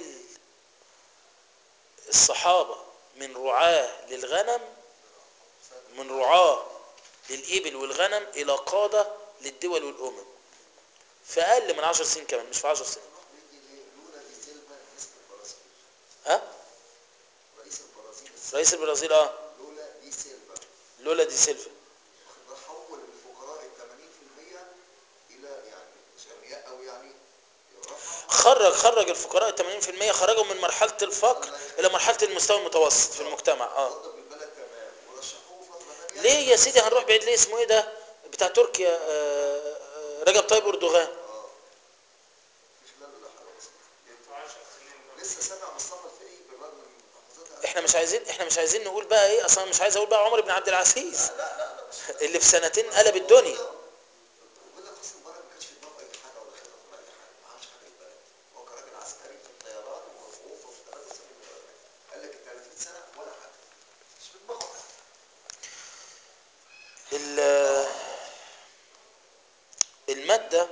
الصحابة من رعاة للغنم من رعاة للإبل والغنم إلى قادة للدول والأمم في أقل من عشر سنين كمان مش في عشر سنين
بيجي ليه؟ لولا دي سيلفا مسك البرازيل
ها
رئيس البرازيل
رئيس البرازيل اه
لولا دي سيلفا
لولا دي سيلفا
ده حول الفقراء ال 80% الى يعني مش اغنياء قوي يعني رفع
خرج خرج الفقراء 80% خرجهم من مرحلة الفقر إلى مرحلة المستوى المتوسط في المجتمع اه
وضب البلد تمام ورشحوه فتره ثانيه
ليه يا سيدي هنروح بعيد ليه اسمه ايه ده بتاع تركيا آه، آه، رجب طيب اردوغان
اه في خلال ولا حاجه بسيطه
عشر سنين بقى.
لسه سامع مصطفى الفقي بالرغم من محافظتها
احنا مش عايزين احنا مش عايزين نقول بقى ايه اصلا مش عايز اقول بقى عمر بن عبد العزيز اللي في سنتين قلب الدنيا
بيقول لك حسني مبارك ما كانش في دماغه اي حاجه ولا خطط ولا اي حاجه ما عملش حاجه للبلد هو كان راجل عسكري في الطيران ووقوفه في 73 قال لك ال 30 سنه ولا حاجه مش في دماغه حاجه
ال- المادة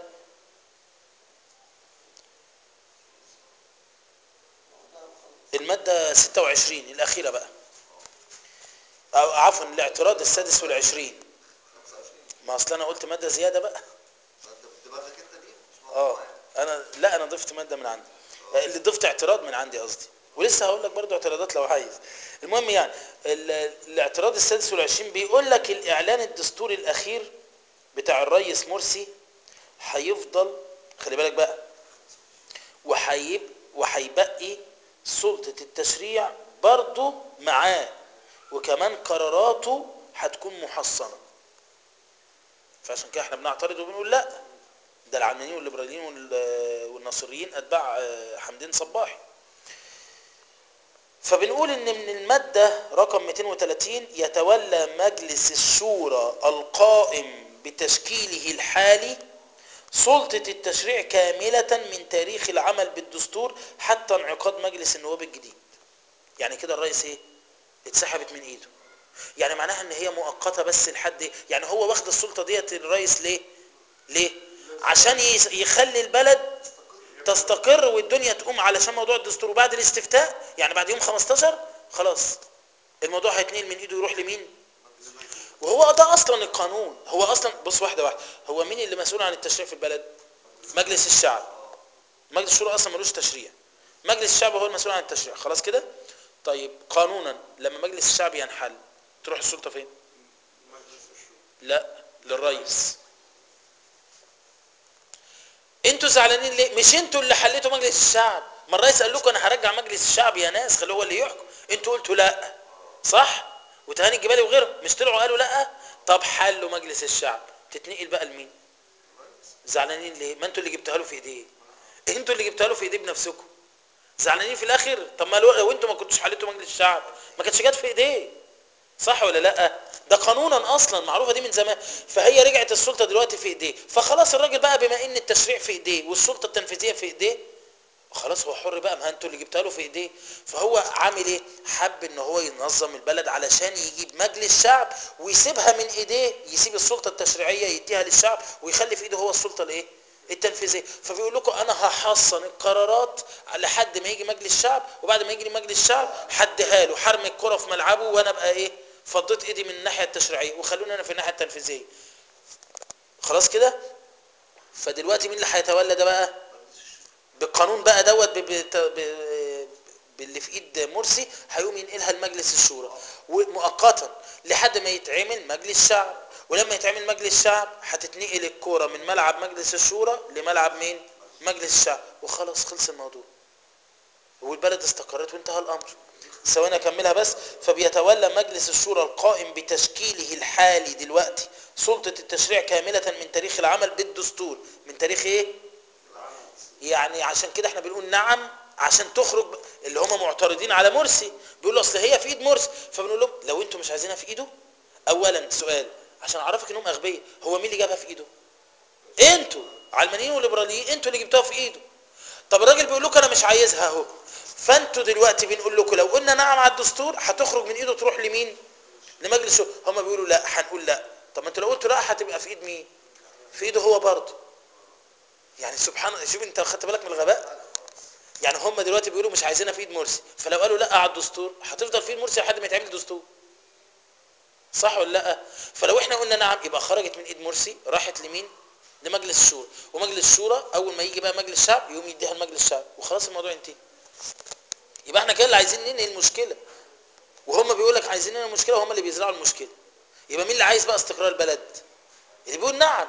المادة 26 الأخيرة بقى أو عفوا الاعتراض السادس والعشرين
25
ما أصل أنا قلت مادة زيادة بقى
ما انت في دماغك انت دي مش
اه
موضوع يعني
أنا لا أنا ضفت مادة من عندي اللي ضفت اعتراض من عندي قصدي ولسه هقول لك برضو اعتراضات لو عايز المهم يعني ال- الاعتراض السادس والعشرين بيقول لك الإعلان الدستوري الأخير بتاع الرئيس مرسي هيفضل خلي بالك بقى وهيب وهيبقي سلطة التشريع برضه معاه وكمان قراراته هتكون محصنة فعشان كده احنا بنعترض وبنقول لا ده العلمانيين والليبراليين وال- والناصريين اتباع آه، حمدين صباحي فبنقول ان من المادة رقم 230 يتولى مجلس الشورى القائم بتشكيله الحالي سلطة التشريع كاملة من تاريخ العمل بالدستور حتى انعقاد مجلس النواب الجديد يعني كده الرئيس ايه اتسحبت من ايده يعني معناها ان هي مؤقته بس لحد يعني هو واخد السلطه ديت الرئيس ليه ليه عشان يس- يخلي البلد تستقر والدنيا تقوم علشان موضوع الدستور وبعد الاستفتاء يعني بعد يوم 15 خلاص الموضوع هيتنقل من ايده يروح لمين وهو ده اصلا القانون هو اصلا بص واحده واحده هو مين اللي مسؤول عن التشريع في البلد مجلس الشعب مجلس الشورى اصلا ملوش تشريع مجلس الشعب هو المسؤول عن التشريع خلاص كده طيب قانونا لما مجلس الشعب ينحل تروح السلطه فين
مجلس الشورى
لا للرئيس انتوا زعلانين ليه مش انتوا اللي حليتوا مجلس الشعب ما الرئيس قال لكم انا هرجع مجلس الشعب يا ناس خليه هو اللي يحكم انتوا قلتوا لا صح وتهاني الجبالي وغيرهم مش طلعوا قالوا لا طب حلوا مجلس الشعب تتنقل بقى لمين زعلانين ليه ما انتوا اللي جبتوها له في ايديه انتوا اللي جبتوها له في ايديه بنفسكم زعلانين في الاخر طب ما لو لو انتوا ما كنتوش حليتوا مجلس الشعب ما كانتش جت في ايديه صح ولا لا ده قانونا اصلا معروفه دي من زمان فهي رجعت السلطه دلوقتي في ايديه فخلاص الراجل بقى بما ان التشريع في ايديه والسلطه التنفيذيه في ايديه خلاص هو حر بقى ما انتوا اللي جبتها له في ايديه فهو عامل ايه حب ان هو ينظم البلد علشان يجيب مجلس شعب ويسيبها من ايديه يسيب السلطه التشريعيه يديها للشعب ويخلي في ايده هو السلطه الايه التنفيذيه فبيقول لكم انا هحصن القرارات لحد ما يجي مجلس الشعب وبعد ما يجي مجلس الشعب حدها له حرم الكره في ملعبه وانا ابقى ايه فضيت ايدي من الناحيه التشريعيه وخلوني انا في الناحيه التنفيذيه خلاص كده فدلوقتي مين اللي هيتولى ده بقى بالقانون بقى دوت ب- بت- ب- باللي في ايد مرسي هيقوم ينقلها لمجلس الشورى ومؤقتا لحد ما يتعمل مجلس شعب ولما يتعمل مجلس شعب هتتنقل الكوره من ملعب مجلس الشورى لملعب مين مجلس الشعب وخلاص خلص الموضوع والبلد استقرت وانتهى الامر ثواني اكملها بس فبيتولى مجلس الشورى القائم بتشكيله الحالي دلوقتي سلطه التشريع كامله من تاريخ العمل بالدستور من تاريخ ايه يعني عشان كده احنا بنقول نعم عشان تخرج ب- اللي هم معترضين على مرسي بيقولوا اصل هي في ايد مرسي فبنقول لهم لو انتم مش عايزينها في ايده اولا سؤال عشان اعرفك انهم اغبياء هو مين اللي جابها في ايده انتوا علمانيين وليبراليين انتوا اللي جبتوها في ايده طب الراجل بيقول لكم انا مش عايزها اهو فانتوا دلوقتي بنقول لكم لو قلنا نعم على الدستور هتخرج من ايده تروح لمين لمجلس الشورى هم بيقولوا لا هنقول لا طب ما انتوا لو قلتوا لا هتبقى في ايد مين في ايده هو برضه يعني سبحان الله شوف انت خدت بالك من الغباء يعني هم دلوقتي بيقولوا مش عايزينها في ايد مرسي فلو قالوا لا على الدستور هتفضل في ايد مرسي لحد ما يتعمل دستور صح ولا لا فلو احنا قلنا نعم يبقى خرجت من ايد مرسي راحت لمين لمجلس الشورى ومجلس الشورى اول ما يجي بقى مجلس الشعب يقوم يديها لمجلس الشعب وخلاص الموضوع ينتهي يبقى احنا كده اللي عايزين ننهي المشكله وهم بيقول لك عايزين ننهي المشكله وهم اللي بيزرعوا المشكله يبقى مين اللي عايز بقى استقرار البلد اللي بيقول نعم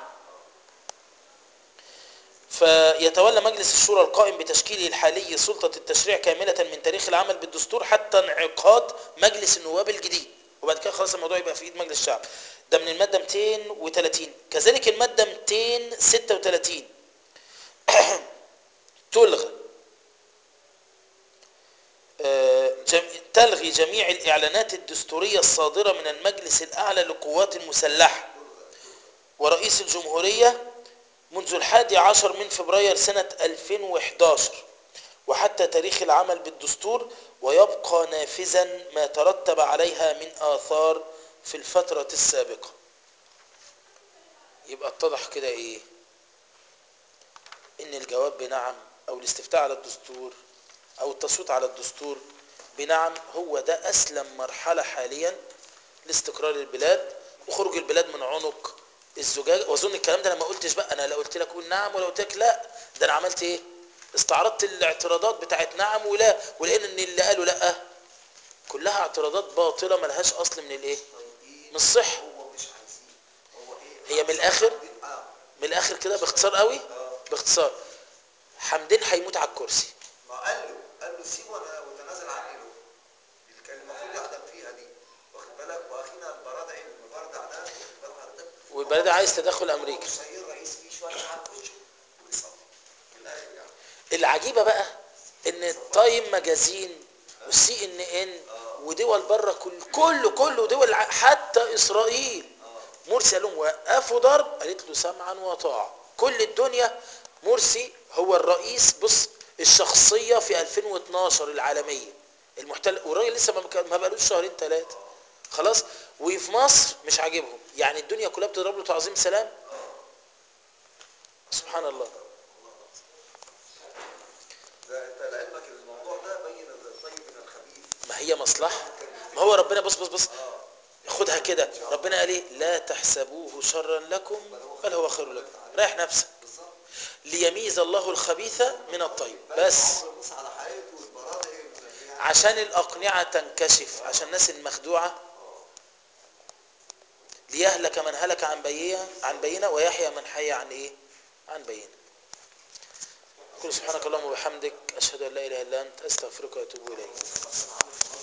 فيتولى مجلس الشورى القائم بتشكيله الحالي سلطة التشريع كاملة من تاريخ العمل بالدستور حتى انعقاد مجلس النواب الجديد وبعد كده خلاص الموضوع يبقى في ايد مجلس الشعب ده من المادة 230 كذلك المادة 236 تلغى آه، جم- تلغي جميع الإعلانات الدستورية الصادرة من المجلس الأعلى للقوات المسلحة ورئيس الجمهورية منذ الحادي عشر من فبراير سنة 2011 وحتى تاريخ العمل بالدستور ويبقى نافذا ما ترتب عليها من آثار في الفترة السابقة يبقى اتضح كده ايه ان الجواب بنعم او الاستفتاء على الدستور او التصويت على الدستور بنعم هو ده اسلم مرحلة حاليا لاستقرار البلاد وخروج البلاد من عنق الزجاج واظن الكلام ده انا ما قلتش بقى انا لا قلت لك قول نعم ولا قلت لك لا ده انا عملت ايه استعرضت الاعتراضات بتاعت نعم ولا ولقينا ان اللي قالوا لا كلها اعتراضات باطله ملهاش اصل من الايه من الصحه
هو مش عايزين هو ايه
هي من الاخر
اه
من الاخر كده باختصار قوي باختصار حمدين هيموت على الكرسي
ما قال له قال له سيبه وانا وتنازل عني له دي كان المفروض يعدم فيها دي واخد بالك واخينا البرادعي المبردع ده واخد بال حضرتك
والبلد
هو
عايز
مش-
تدخل
هو
أمريكا.
مش هيقول رئيس فيه شويه على وشه ويصفي في الاخر يعني
العجيبه بقى ان التايم ماجازين والسي ان ان ودول بره كل كله كله دول الع- حتى اسرائيل مرسي قال لهم وقفوا ضرب قالت له سمعا وطاعه كل الدنيا مرسي هو الرئيس بص الشخصيه في 2012 العالميه المحتل والراجل لسه ما مك- ما بقالوش شهرين ثلاثه خلاص وفي مصر مش عاجبهم يعني الدنيا كلها بتضرب له تعظيم سلام سبحان الله
ده انت لعلمك الموضوع ده بين الطيب من الخبيث
ما هي مصلحه ما هو ربنا بص بص بص خدها كده ربنا قال ايه لا تحسبوه شرا لكم بل هو خير لكم ريح نفسك
بالظبط
ليميز الله الخبيث من الطيب بس
عمرو موسى على حياته والبراءه يعني
عشان الأقنعة تنكشف عشان الناس المخدوعة ليهلك من هلك عن بينة عن بينة ويحيى من حي عن إيه عن بينة كل سبحانك اللهم وبحمدك أشهد أن لا إله إلا أنت أستغفرك وأتوب إليك